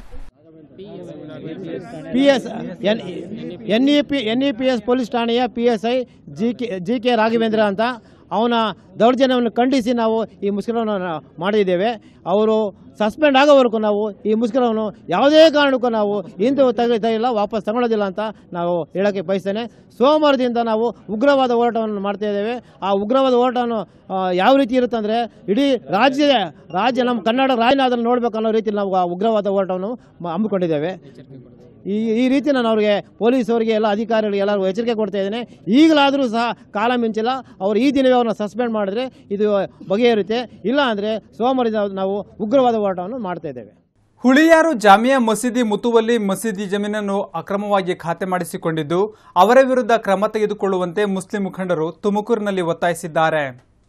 P S N N E P N E P S police ಠಾಣೆಯ P S I G K G K Raghavendra ಅಂತ ಅವನ ದೌರ್ಜನ್ಯವನ್ನು ಖಂಡಿಸಿ ನಾವು ಈ ಮುಷ್ಕರವನ್ನು ಮಾಡಿದ್ದೇವೆ ಅವರು ಸಸ್ಪೆಂಡ್ ಆಗೋವರೆಗೂ ನಾವು ಈ ಮುಷ್ಕರವನ್ನು ಯಾವುದೇ ಕಾರಣಕ್ಕೂ ನಾವು ಹಿಂದೆ ತೆಗೆದಿಲ್ಲ ವಾಪಸ್ ತಗೊಳ್ಳೋದಿಲ್ಲ ಅಂತ ನಾವು ಹೇಳೋಕ್ಕೆ ಬಯಸ್ತೇನೆ ಸೋಮವಾರದಿಂದ ನಾವು ಉಗ್ರವಾದ ಹೋರಾಟವನ್ನು ಮಾಡ್ತಾ ಇದ್ದೇವೆ ಆ ಉಗ್ರವಾದ ಹೋರಾಟವನ್ನು ಆ, ಯಾವ ರೀತಿ ಇರುತ್ತೆ ಅಂದರೆ ಇಡೀ ರಾಜ್ಯದ ರಾಜ್ಯ ನಮ್ಮ ಕನ್ನಡ ರಾಜ್ಯನಾದಲ್ಲಿ ನೋಡಬೇಕು ಅನ್ನೋ ರೀತಿಯಲ್ಲಿ ನಾವು ಆ ಉಗ್ರವಾದ ಹೋರಾಟವನ್ನು ಮ- ಹಮ್ಮಿಕೊಂಡಿದ್ದೇವೆ ಈ ಈ ರೀತಿ ನಾನು ಅವ್ರಿಗೆ ಪೊಲೀಸವರಿಗೆ ಎಲ್ಲ ಅಧಿಕಾರಿಗಳಿಗೆ ಎಲ್ಲರಿಗೂ ಎಚ್ಚರಿಕೆ ಕೊಡ್ತಾ ಇದ್ದೇನೆ ಈಗಲಾದರೂ ಸಹ ಕಾಲ ಮಿಂಚಿಲ್ಲ ಅವರು ಈ ದಿನವೇ ಅವ್ರನ್ನ ಸಸ್ಪೆಂಡ್ ಮಾಡಿದ್ರೆ ಇದು ಬಗೆಹರುತ್ತೆ ಇಲ್ಲ ಅಂದರೆ ಸೋಮವಾರದಿಂದ ನಾವು ಉಗ್ರವಾದ ಹೋರಾಟವನ್ನು ಮಾಡ್ತಾ ಇದ್ದೇವೆ ಹುಳಿಯಾರು ಜಾಮಿಯಾ ಮಸೀದಿ ಮುತುವಲ್ಲಿ ಮಸೀದಿ ಜಮೀನನ್ನು ಅಕ್ರಮವಾಗಿ ಖಾತೆ ಮಾಡಿಸಿಕೊಂಡಿದ್ದು ಅವರ ವಿರುದ್ಧ ಕ್ರಮ ತೆಗೆದುಕೊಳ್ಳುವಂತೆ ಮುಸ್ಲಿಂ ಮುಖಂಡರು ತುಮಕೂರಿನಲ್ಲಿ ಒತ್ತಾಯಿಸಿದ್ದಾರೆ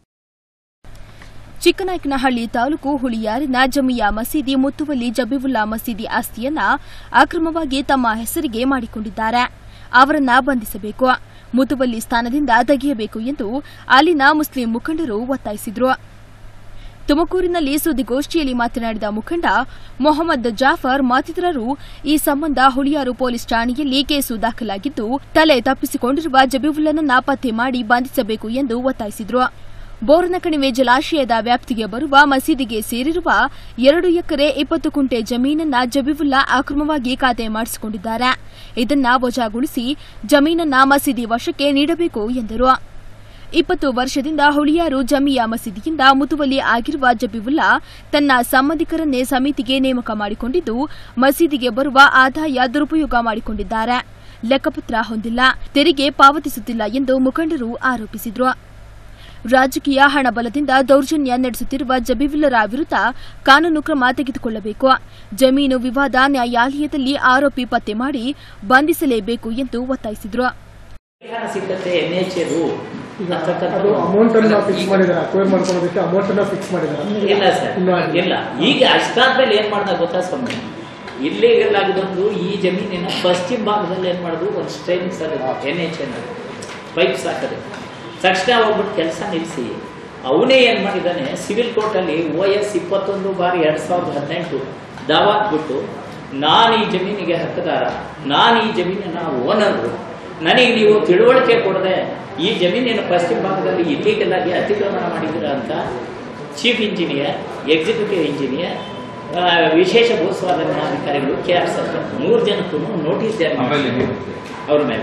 ಚಿಕ್ಕನಾಯಕನಹಳ್ಳಿ ತಾಲೂಕು ಹುಳಿಯಾರಿನ ಜಮಿಯಾ ಮಸೀದಿ ಮುತ್ತುವಲ್ಲಿ ಜಬೀವುಲ್ಲಾ ಮಸೀದಿ ಆಸ್ತಿಯನ್ನ ಅಕ್ರಮವಾಗಿ ತಮ್ಮ ಹೆಸರಿಗೆ ಮಾಡಿಕೊಂಡಿದ್ದಾರೆ ಅವರನ್ನ ಬಂಧಿಸಬೇಕು ಮುತುವಲ್ಲಿ ಸ್ಥಾನದಿಂದ ತೆಗೆಯಬೇಕು ಎಂದು ಅಲ್ಲಿನ ಮುಸ್ಲಿಂ ಮುಖಂಡರು ಒತ್ತಾಯಿಸಿದರು ತುಮಕೂರಿನಲ್ಲಿ ಸುದ್ದಿಗೋಷ್ಠಿಯಲ್ಲಿ ಮಾತನಾಡಿದ ಮುಖಂಡ ಮೊಹಮ್ಮದ್ ಜಾಫರ್ ಮತ್ತಿತರರು ಈ ಸಂಬಂಧ ಹುಳಿಯಾರು ಪೊಲೀಸ್ ಠಾಣೆಯಲ್ಲಿ ಕೇಸು ದಾಖಲಾಗಿದ್ದು ತಲೆ ತಪ್ಪಿಸಿಕೊಂಡಿರುವ ಜಬೀವುಲ್ಲನನ್ನ ಪತ್ತೆ ಮಾಡಿ ಬಂಧಿಸಬೇಕು ಎಂದು ಒತ್ತಾಯಿಸಿದರು ಬೋರ್ನ ಕಣಿವೆ ಜಲಾಶಯದ ವ್ಯಾಪ್ತಿಗೆ ಬರುವ ಮಸೀದಿಗೆ ಸೇರಿರುವ ಎರಡು ಎಕರೆ ಇಪ್ಪತ್ತು ಕುಂಟೆ ಜಮೀನನ್ನ ಜಬೀವುಲ್ಲಾ ಅಕ್ರಮವಾಗಿ ಖಾತೆ ಮಾಡಿಸಿಕೊಂಡಿದ್ದಾರೆ ಇದನ್ನ ವಜಾಗೊಳಿಸಿ ಜಮೀನನ್ನ ಮಸೀದಿ ವಶಕ್ಕೆ ನೀಡಬೇಕು ಎಂದರು ಇಪ್ಪತ್ತು ವರ್ಷದಿಂದ ಹುಳಿಯಾರು ಜಮಿಯಾ ಮಸೀದಿಯಿಂದ ಮುತುವಲಿ ಆಗಿರುವ ಜಬೀವುಲ್ಲಾ ತನ್ನ ಸಂಬಂಧಿಕರನ್ನೇ ಸಮಿತಿಗೆ ನೇಮಕ ಮಾಡಿಕೊಂಡಿದ್ದು ಮಸೀದಿಗೆ ಬರುವ ಆದಾಯ ದುರುಪಯೋಗ ಮಾಡಿಕೊಂಡಿದ್ದಾರೆ ಲೆಕ್ಕಪತ್ರ ಹೊಂದಿಲ್ಲ ತೆರಿಗೆ ಪಾವತಿಸುತ್ತಿಲ್ಲ ಎಂದು ಮುಖಂಡರು ಆರೋಪಿಸಿದರು ರಾಜಕೀಯ ಹಣಬಲದಿಂದ ದೌರ್ಜನ್ಯ ನಡೆಸುತ್ತಿರುವ ಜಬೀವುಲ್ಲರ ವಿರುದ್ಧ ಕಾನೂನು ಕ್ರಮ ತೆಗೆದುಕೊಳ್ಳಬೇಕು ಜಮೀನು ವಿವಾದ ನ್ಯಾಯಾಲಯದಲ್ಲಿ ಆರೋಪಿ ಪತ್ತೆ ಮಾಡಿ ಬಂಧಿಸಲೇಬೇಕು ಎಂದು ಒತ್ತಾಯಿಸಿದರು ಸಿಕ್ಕತ್ತೆ ಎನ್ ಎಚ್ ಎದು ಅಮೌಂಟ್ ಅನ್ನ ಫಿಕ್ಸ್ ಮಾಡಿದಾರೆ ಅಕ್ವೈರ್ ಮಾಡ್ಕೊಳ್ಳೋದಕ್ಕೆ ಅಮೌಂಟ್ ಅನ್ನ ಫಿಕ್ಸ್ ಮಾಡಿದಾರೆ ಇಲ್ಲ ಸರ್ ಇಲ್ಲ ಈಗ ಅಷ್ಟಾದ್ಮೇಲೆ ಏನ್ ಮಾಡ್ದ ಗೊತ್ತಾ ಸ್ವಾಮಿ ಇಲ್ಲಿಗೆಲ್ಲ ಆಗಿದೊಂದು ಈ ಜಮೀನಿನ ಪಶ್ಚಿಮ ಭಾಗದಲ್ಲಿ ಏನ್ ಮಾಡೋದು ಒಂದು ಸ್ಟ್ರೈನ್ ಸಾಕೋದು ಎನ್ ಎಚ್ ಎನ್ ಪೈಪ್ಸ್ ಹಾಕೋದು ತಕ್ಷಣ ಹೋಗ್ಬಿಟ್ಟು ಕೆಲಸ ನಿಲ್ಲಿಸಿ ಅವನೇ ಏನ್ ಮಾಡಿದ್ದಾನೆ ಸಿವಿಲ್ ಕೋರ್ಟಲ್ಲಿ ಓ ಎಸ್ ಇಪ್ಪತ್ತೊಂದು ಬಾರಿ ಎರಡ್ ಸಾವಿರದ ಹದಿನೆಂಟು ದಾವಾಗ್ಬಿಟ್ಟು ನಾನು ಈ ಜಮೀನಿಗೆ ಹಕ್ಕದಾರ ನಾನು ಈ ಜಮೀನಿನ ಓನರು ನನಗೆ ನೀವು ತಿಳುವಳಿಕೆ ಕೊಡದೆ ಈ ಜಮೀನಿನ ಪಶ್ಚಿಮ ಭಾಗದಲ್ಲಿ ಇಲ್ಲಿಗೆಲ್ಲ ಅತಿಕ್ರಮಣ ಮಾಡಿದ್ದೀರಾ ಅಂತ ಚೀಫ್ ಇಂಜಿನಿಯರ್ ಎಕ್ಸಿಕ್ಯೂಟಿವ್ ಇಂಜಿನಿಯರ್ ಆ, ವಿಶೇಷ ಭೂಸ್ವಾಧೀನ ಅಧಿಕಾರಿಗಳು ಕೆ ಆರ್ ಸರ್ಕಾರ ಮೂರು ಜನಕ್ಕೂ ನೋಟಿಸ್ ಜಾರಿ ಮಾಡಿದ್ರು ಅವ್ರ ಮೇಲೆ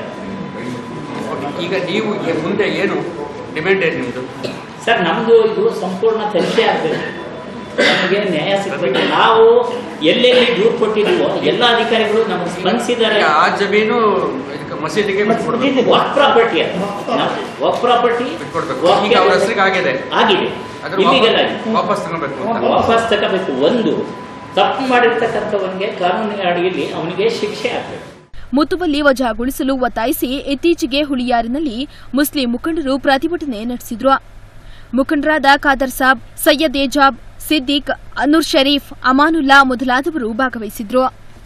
ಈಗ ನೀವು ಈ ಮುಂದೆ ಏನು ಡಿಮ್ಯಾಂಡ್ ಏನು ನಿಮ್ದು ಸರ್ ನಮ್ದು ಇದು ಸಂಪೂರ್ಣ ತನಿಖೆ ಆಗ್ಬೇಕು ನಮಗೆ ನ್ಯಾಯ ಸಿಗ್ಬೇಕು ನಾವು ಎಲ್ಲೆಲ್ಲಿ ದೂರು ಕೊಟ್ಟಿದ್ವೋ ಎಲ್ಲ ಅಧಿಕಾರಿಗಳು ನಮಗೆ ಸ್ಪಂದಿಸಿದ್ದಾರೆ ಈಗ ಆ ಜಮೀನು ಇದಕ್ಕೆ ಮಸೀದಿಗೆ ಬಿಟ್ಕೊಡ್ಬೇಕು ವರ್ಕ್ ಪ್ರಾಪರ್ಟಿ ವರ್ಕ್ ಪ್ರಾಪರ್ಟಿ ಬಿಟ್ಕೊಡ್ಬೇಕು ಈಗ ಅವ್ರ ಹೆಸರಿಗೆ ಆಗಿದೆ ಆಗಿದೆ ಅದ್ರ ಇಲ್ಲಿಗೆಲ್ಲ ವಾಪಸ್- ಆಗಿದೆ. ವಾಪಸ್ ತಗೋಬೇಕು ಅಂತ ವಾಪಸ್ ತಗೋಬೇಕು ಒಂದು ತಪ್ಪು ಮಾಡಿರ್ತಕ್ಕಂಥವನಿಗೆ ಕಾನೂನಿನ ಅಡಿಯಲ್ಲಿ ಅವನಿಗೆ ಶಿಕ್ಷೆ ಆಗ್ಬೇಕು ಮುತುವಲ್ಲಿ ವಜಾಗೊಳಿಸಲು ಒತ್ತಾಯಿಸಿ ಇತ್ತೀಚೆಗೆ ಹುಳಿಯಾರಿನಲ್ಲಿ ಮುಸ್ಲಿಂ ಮುಖಂಡರು ಪ್ರತಿಭಟನೆ ನಡೆಸಿದ್ರು ಮುಖಂಡರಾದ ಖಾದರ್ ಸಾಬ್ ಸೈಯದ್ ಏಜಾಬ್ ಸಿದ್ದಿಕ್ ಅನೂರ್ ಶರೀಫ್ ಅಮಾನುಲ್ಲಾ ಮೊದಲಾದವರು ಭಾಗವಹಿಸಿದ್ರು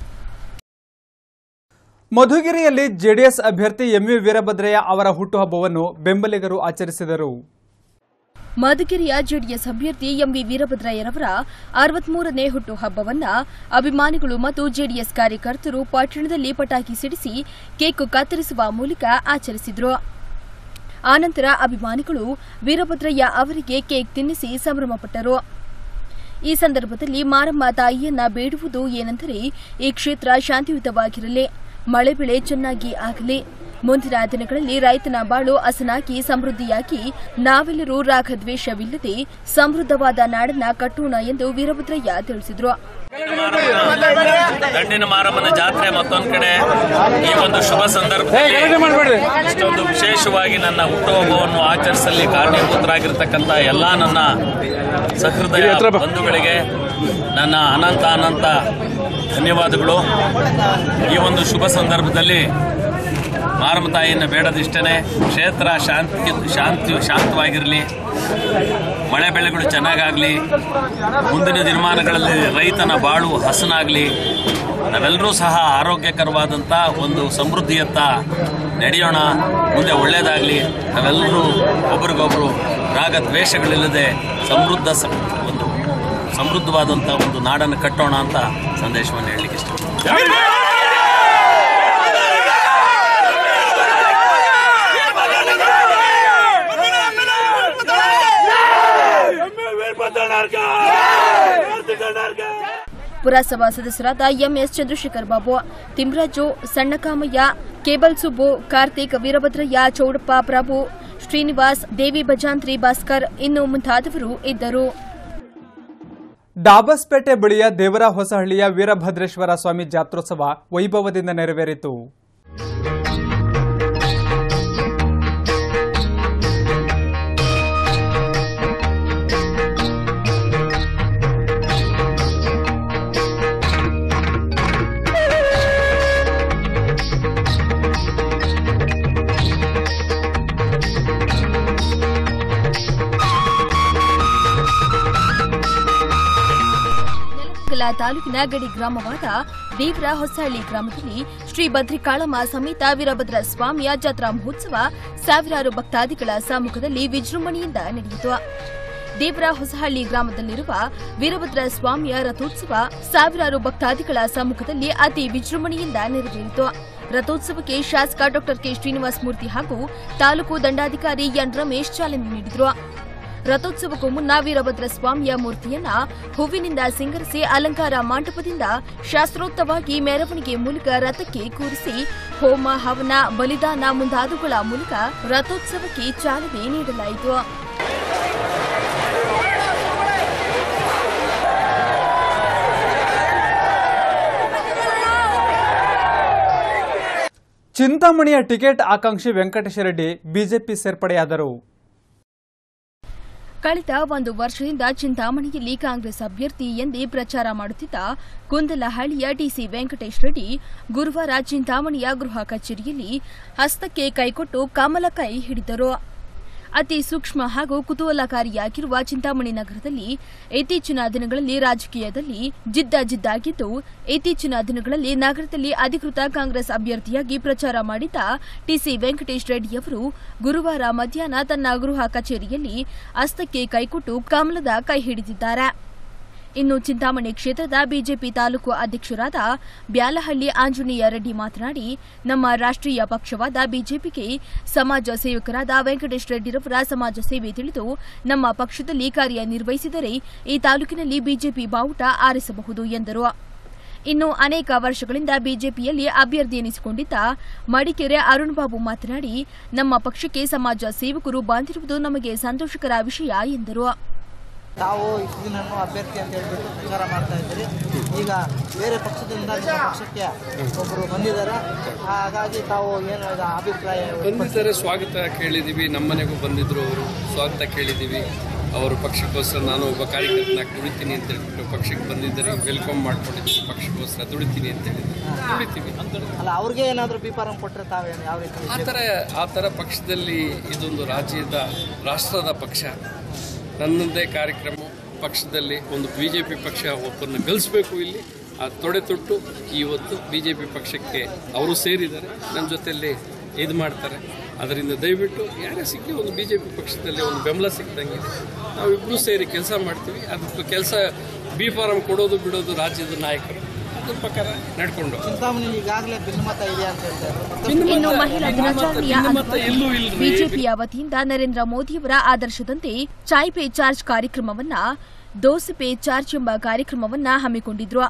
ಮಧುಗಿರಿಯಲ್ಲಿ ಜೆಡಿಎಸ್ ಅಭ್ಯರ್ಥಿ ಎಂವಿ ವೀರಭದ್ರಯ್ಯ ಅವರ ಹುಟ್ಟುಹಬ್ಬವನ್ನು ಬೆಂಬಲಿಗರು ಆಚರಿಸಿದರು ಮಧುಗಿರಿಯ ಜೆಡಿಎಸ್ ಅಭ್ಯರ್ಥಿ ಎಂವಿ ವೀರಭದ್ರಯ್ಯರವರ ಅರವತ್ಮೂರನೇ ಹುಟ್ಟುಹಬ್ಬವನ್ನ ಅಭಿಮಾನಿಗಳು ಮತ್ತು ಜೆಡಿಎಸ್ ಕಾರ್ಯಕರ್ತರು ಪಟ್ಟಣದಲ್ಲಿ ಪಟಾಕಿ ಸಿಡಿಸಿ ಕೇಕ್ ಕತ್ತರಿಸುವ ಮೂಲಕ ಆಚರಿಸಿದರು ಆನಂತರ ಅಭಿಮಾನಿಗಳು ವೀರಭದ್ರಯ್ಯ ಅವರಿಗೆ ಕೇಕ್ ತಿನ್ನಿಸಿ ಸಂಭ್ರಮಪಟ್ಟರು ಈ ಸಂದರ್ಭದಲ್ಲಿ ಮಾರಮ್ಮ ತಾಯಿಯನ್ನ ಬೇಡುವುದು ಏನೆಂದರೆ ಈ ಕ್ಷೇತ್ರ ಶಾಂತಿಯುತವಾಗಿರಲಿ ಮಳೆ ಬೆಳೆ ಚೆನ್ನಾಗಿ ಆಗಲಿ ಮುಂದಿನ ದಿನಗಳಲ್ಲಿ ರೈತನ ಬಾಳು ಹಸನಾಗಿ ಸಮೃದ್ಧಿಯಾಗಿ ನಾವೆಲ್ಲರೂ ರಾಗದ್ವೇಷವಿಲ್ಲದೆ ಸಮೃದ್ಧವಾದ ನಾಡನ್ನ ಕಟ್ಟೋಣ ಎಂದು ವೀರಭದ್ರಯ್ಯ ತಿಳಿಸಿದರು ದಂಡಿನ ಮಾರಮ್ಮನ ಜಾತ್ರೆ ಮತ್ತೊಂದ್ ಕಡೆ ಈ ಒಂದು ಶುಭ ಸಂದರ್ಭದಲ್ಲಿ ಇಷ್ಟೊಂದು ವಿಶೇಷವಾಗಿ ನನ್ನ ಹುಟ್ಟುಹಬ್ಬವನ್ನು ಆಚರಿಸಲಿ ಕಾರಣೀಭೂತರಾಗಿರ್ತಕ್ಕಂಥ ಎಲ್ಲ ನನ್ನ ಸಹೃದಯ ಬಂಧುಗಳಿಗೆ ನನ್ನ ಅನಂತ ಅನಂತ ಧನ್ಯವಾದಗಳು ಈ ಒಂದು ಶುಭ ಸಂದರ್ಭದಲ್ಲಿ ಮಾರಮ್ಮ ತಾಯಿಯನ್ನು ಬೇಡದಿಷ್ಟೇ ಕ್ಷೇತ್ರ ಶಾಂತಿ ಶಾಂತಿ ಶಾಂತವಾಗಿರಲಿ ಮಳೆ ಬೆಳೆಗಳು ಚೆನ್ನಾಗಾಗಲಿ ಮುಂದಿನ ದಿನಮಾನಗಳಲ್ಲಿ ರೈತನ ಬಾಳು ಹಸನಾಗಲಿ ನಾವೆಲ್ಲರೂ ಸಹ ಆರೋಗ್ಯಕರವಾದಂಥ ಒಂದು ಸಮೃದ್ಧಿಯತ್ತ ನಡೆಯೋಣ ಮುಂದೆ ಒಳ್ಳೆಯದಾಗಲಿ ನಾವೆಲ್ಲರೂ ಒಬ್ರಿಗೊಬ್ರು ರಾಗ ದ್ವೇಷಗಳಿಲ್ಲದೆ ಸಮೃದ್ಧ ಸ- ಒಂದು ಸಮೃದ್ಧವಾದಂಥ ಒಂದು ನಾಡನ್ನು ಕಟ್ಟೋಣ ಅಂತ ಸಂದೇಶವನ್ನು ಹೇಳಲಿಕ್ಕೆ ಇಷ್ಟಪಡ್ತೀನಿ ಪುರಸಭಾ ಸದಸ್ಯರಾದ ಎಂಎಸ್ ಚಂದ್ರಶೇಖರ್ ಬಾಬು ತಿಮ್ರಾಜು ಸಣ್ಣಕಾಮಯ್ಯ ಕೇಬಲ್ ಸುಬ್ಬು ಕಾರ್ತಿಕ್ ವೀರಭದ್ರಯ್ಯ ಚೌಡಪ್ಪ ಪ್ರಭು ಶ್ರೀನಿವಾಸ್ ದೇವಿ ಭಜಾಂತ್ರಿ ಭಾಸ್ಕರ್ ಇನ್ನು ಮುಂತಾದವರು ಇದ್ದರು ಡಾಬಸ್ಪೇಟೆ ಬಳಿಯ ದೇವರ ಹೊಸಹಳ್ಳಿಯ ವೀರಭದ್ರೇಶ್ವರ ಸ್ವಾಮಿ ಜಾತ್ರೋತ್ಸವ ವೈಭವದಿಂದ ನೆರವೇರಿತು ನೆಲಮಂಗಲ ತಾಲೂಕಿನ ಗಡಿ ಗ್ರಾಮವಾದ ದೇವರ ಹೊಸಹಳ್ಳಿ ಗ್ರಾಮದಲ್ಲಿ ಶ್ರೀ ಭದ್ರಿಕಾಳಮ್ಮ ಸಮೇತ ವೀರಭದ್ರ ಸ್ವಾಮಿಯ ಜಾತ್ರಾ ಮಹೋತ್ಸವ ಸಾವಿರಾರು ಭಕ್ತಾದಿಗಳ ಸಮ್ಮುಖದಲ್ಲಿ ವಿಜೃಂಭಣೆಯಿಂದ ನಡೆಯಿತು ದೇವರ ಹೊಸಹಳ್ಳಿ ಗ್ರಾಮದಲ್ಲಿರುವ ವೀರಭದ್ರ ಸ್ವಾಮಿಯ ರಥೋತ್ಸವ ಸಾವಿರಾರು ಭಕ್ತಾದಿಗಳ ಸಮ್ಮುಖದಲ್ಲಿ ಅತಿ ವಿಜೃಂಭಣೆಯಿಂದ ನೆರವೇರಿತು ರಥೋತ್ಸವಕ್ಕೆ ಶಾಸಕ ಡಾ ಕೆ ಶ್ರೀನಿವಾಸ ಮೂರ್ತಿ ಹಾಗೂ ತಾಲೂಕು ದಂಡಾಧಿಕಾರಿ ಎನ್ ರಮೇಶ್ ಚಾಲನೆ ನೀಡಿದರು ರಥೋತ್ಸವಕ್ಕೂ ಮುನ್ನ ವೀರಭದ್ರ ಸ್ವಾಮಿಯ ಮೂರ್ತಿಯನ್ನ ಹೂವಿನಿಂದ ಸಿಂಗರಿಸಿ ಅಲಂಕಾರ ಮಂಟಪದಿಂದ ಶಾಸ್ತ್ರೋಕ್ತವಾಗಿ ಮೆರವಣಿಗೆ ಮೂಲಕ ರಥಕ್ಕೆ ಕೂರಿಸಿ ಹೋಮ ಹವನ ಬಲಿದಾನ ಮುಂತಾದವುಗಳ ಮೂಲಕ ರಥೋತ್ಸವಕ್ಕೆ ಚಾಲನೆ ನೀಡಲಾಯಿತು ಚಿಂತಾಮಣಿಯ ಟಿಕೆಟ್ ಆಕಾಂಕ್ಷಿ ವೆಂಕಟೇಶ ರೆಡ್ಡಿ ಬಿಜೆಪಿ ಸೇರ್ಪಡೆಯಾದರು ಕಳೆದ ಒಂದು ವರ್ಷದಿಂದ ಚಿಂತಾಮಣಿಯಲ್ಲಿ ಕಾಂಗ್ರೆಸ್ ಅಭ್ಯರ್ಥಿ ಎಂದೇ ಪ್ರಚಾರ ಮಾಡುತ್ತಿದ್ದ ಕುಂದಲಹಳ್ಳಿಯ ಟಿಸಿ ವೆಂಕಟೇಶ್ ರೆಡ್ಡಿ ಗುರುವಾರ ಚಿಂತಾಮಣಿಯ ಗೃಹ ಕಚೇರಿಯಲ್ಲಿ ಹಸ್ತಕ್ಕೆ ಕೈಕೊಟ್ಟು ಕಮಲ ಕೈ ಹಿಡಿದರು ಅತಿ ಸೂಕ್ಷ್ಮ ಹಾಗೂ ಕುತೂಹಲಕಾರಿಯಾಗಿರುವ ಚಿಂತಾಮಣಿ ನಗರದಲ್ಲಿ ಇತ್ತೀಚಿನ ದಿನಗಳಲ್ಲಿ ರಾಜಕೀಯದಲ್ಲಿ ಜಿದ್ದ ಜಿದ್ದಾಗಿದ್ದು ಇತ್ತೀಚಿನ ದಿನಗಳಲ್ಲಿ ನಗರದಲ್ಲಿ ಅಧಿಕೃತ ಕಾಂಗ್ರೆಸ್ ಅಭ್ಯರ್ಥಿಯಾಗಿ ಪ್ರಚಾರ ಮಾಡಿದ್ದ ಟಿಸಿ ವೆಂಕಟೇಶ್ ರೆಡ್ಡಿಯವರು ಗುರುವಾರ ಮಧ್ಯಾಹ್ನ ತನ್ನ ಗೃಹ ಕಚೇರಿಯಲ್ಲಿ ಹಸ್ತಕ್ಕೆ ಕೈಕೊಟ್ಟು ಕಮಲದ ಕೈ ಹಿಡಿದಿದ್ದಾರೆ ಇನ್ನು ಚಿಂತಾಮಣಿ ಕ್ಷೇತ್ರದ ಬಿಜೆಪಿ ತಾಲೂಕು ಅಧ್ಯಕ್ಷರಾದ ಬ್ಯಾಲಹಳ್ಳಿ ಆಂಜನೇಯ ರೆಡ್ಡಿ ಮಾತನಾಡಿ ನಮ್ಮ ರಾಷ್ಟ್ರೀಯ ಪಕ್ಷವಾದ ಬಿಜೆಪಿಗೆ ಸಮಾಜ ಸೇವಕರಾದ ವೆಂಕಟೇಶ್ ರೆಡ್ಡಿರವರ ಸಮಾಜ ಸೇವೆ ತಿಳಿದು ನಮ್ಮ ಪಕ್ಷದಲ್ಲಿ ಕಾರ್ಯನಿರ್ವಹಿಸಿದರೆ ಈ ತಾಲೂಕಿನಲ್ಲಿ ಬಿಜೆಪಿ ಬಾವುಟ ಆರಿಸಬಹುದು ಎಂದರು ಇನ್ನು ಅನೇಕ ವರ್ಷಗಳಿಂದ ಬಿಜೆಪಿಯಲ್ಲಿ ಅಭ್ಯರ್ಥಿ ಎನಿಸಿಕೊಂಡಿದ್ದ ಮಡಿಕೆರೆ ಅರುಣ್ ಬಾಬು ಮಾತನಾಡಿ ನಮ್ಮ ಪಕ್ಷಕ್ಕೆ ಸಮಾಜ ಸೇವಕರು ಬಂದಿರುವುದು ನಮಗೆ ಸಂತೋಷಕರ ವಿಷಯ ಎಂದರು ತಾವು ಇಷ್ಟು ದಿನ ಅಭ್ಯರ್ಥಿ ಅಂತ ಹೇಳ್ಬಿಟ್ಟು ಪ್ರಚಾರ ಮಾಡ್ತಾ ಇದ್ದೀರಿ ಈಗ ಬೇರೆ ಪಕ್ಷದಿಂದ ನಿಮ್ಮ ಪಕ್ಷಕ್ಕೆ ಒಬ್ಬರು ಬಂದಿದ್ದಾರೆ ಹಾಗಾಗಿ ತಾವು ಏನು ಇದು ಅಭಿಪ್ರಾಯ ಬಂದಿದ್ದಾರೆ ಸ್ವಾಗತ ಕೇಳಿದ್ದೀವಿ ನಮ್ಮನೆಗೂ ಬಂದಿದ್ರು ಅವರು ಸ್ವಾಗತ ಕೇಳಿದ್ದೀವಿ ಅವರು ಪಕ್ಷಕ್ಕೋಸ್ಕರ ನಾನು ಒಬ್ಬ ಕಾರ್ಯಕರ್ತನಾಗಿ ದುಡಿತೀನಿ ಅಂತ ಹೇಳ್ಬಿಟ್ಟು ಪಕ್ಷಕ್ಕೆ ಬಂದಿದ್ದಾರೆ ವೆಲ್ಕಮ್ ಮಾಡ್ಕೊಂಡಿದ್ದೀವಿ ಪಕ್ಷಕ್ಕೋಸ್ಕರ ದುಡಿತೀನಿ ಅಂತ ಹೇಳಿದ್ರು ದುಡಿತೀವಿ ಅಲ್ಲ ಅವ್ರಿಗೆ ಏನಾದರೂ ಬಿಫಾರಂ ಕೊಟ್ಟರೆ ತಾವೇನು ಯಾವ ರೀತಿ ಆ ಥರ ಆ ಥರ ಪಕ್ಷದಲ್ಲಿ ಇದೊಂದು ರಾಜ್ಯದ ರಾಷ್ಟ್ರದ ಪಕ್ಷ ನನ್ನದೇ ಕಾರ್ಯಕ್ರಮ ಪಕ್ಷದಲ್ಲಿ ಒಂದು ಬಿ ಜೆ ಪಿ ಪಕ್ಷ ಒಬ್ಬರನ್ನ ಗಳಿಸ್ಬೇಕು ಇಲ್ಲಿ ಆ ತೊಡೆ ತೊಟ್ಟು ಇವತ್ತು ಬಿ ಜೆ ಪಿ ಪಕ್ಷಕ್ಕೆ ಅವರು ಸೇರಿದ್ದಾರೆ ನನ್ನ ಜೊತೆಯಲ್ಲಿ ಇದು ಮಾಡ್ತಾರೆ ಅದರಿಂದ ದಯವಿಟ್ಟು ಯಾರೇ ಸಿಕ್ಕಿ ಒಂದು ಬಿ ಜೆ ಪಿ ಪಕ್ಷದಲ್ಲಿ ಒಂದು ಬೆಂಬಲ ಸಿಕ್ದಂಗೆ ನಾವಿಬ್ಬರೂ ಸೇರಿ ಕೆಲಸ ಮಾಡ್ತೀವಿ ಅದಕ್ಕೆ ಕೆಲಸ ಬಿ ಫಾರಂ ಕೊಡೋದು ಬಿಡೋದು ರಾಜ್ಯದ ನಾಯಕರು ಅದ್ರ ಪ್ರಕಾರ ನಡ್ಕೊಂಡು ಚಿಂತಾಮಣಿ ಈಗಾಗಲೇ ಭಿನ್ನಮತ ಇದೆ ಅಂತ ಹೇಳ್ತಾರೆ ಇನ್ನು ಮಹಿಳಾ ದಿನಾಚರಣೆಯ ಭಿನ್ನಮತ ಎಲ್ಲೂ ಅಂಗವಾಗಿ ಇಲ್ರಿ. ಬಿಜೆಪಿಯ ವತಿಯಿಂದ ನರೇಂದ್ರ ಮೋದಿಯವರ ಆದರ್ಶದಂತೆ ಚಾಯ್ ಪೇ ಚಾರ್ಜ್ ಕಾರ್ಯಕ್ರಮವನ್ನ ದೋಸೆ ಪೇ ಚಾರ್ಜ್ ಎಂಬ ಕಾರ್ಯಕ್ರಮವನ್ನ ಹಮ್ಮಿಕೊಂಡಿದ್ರು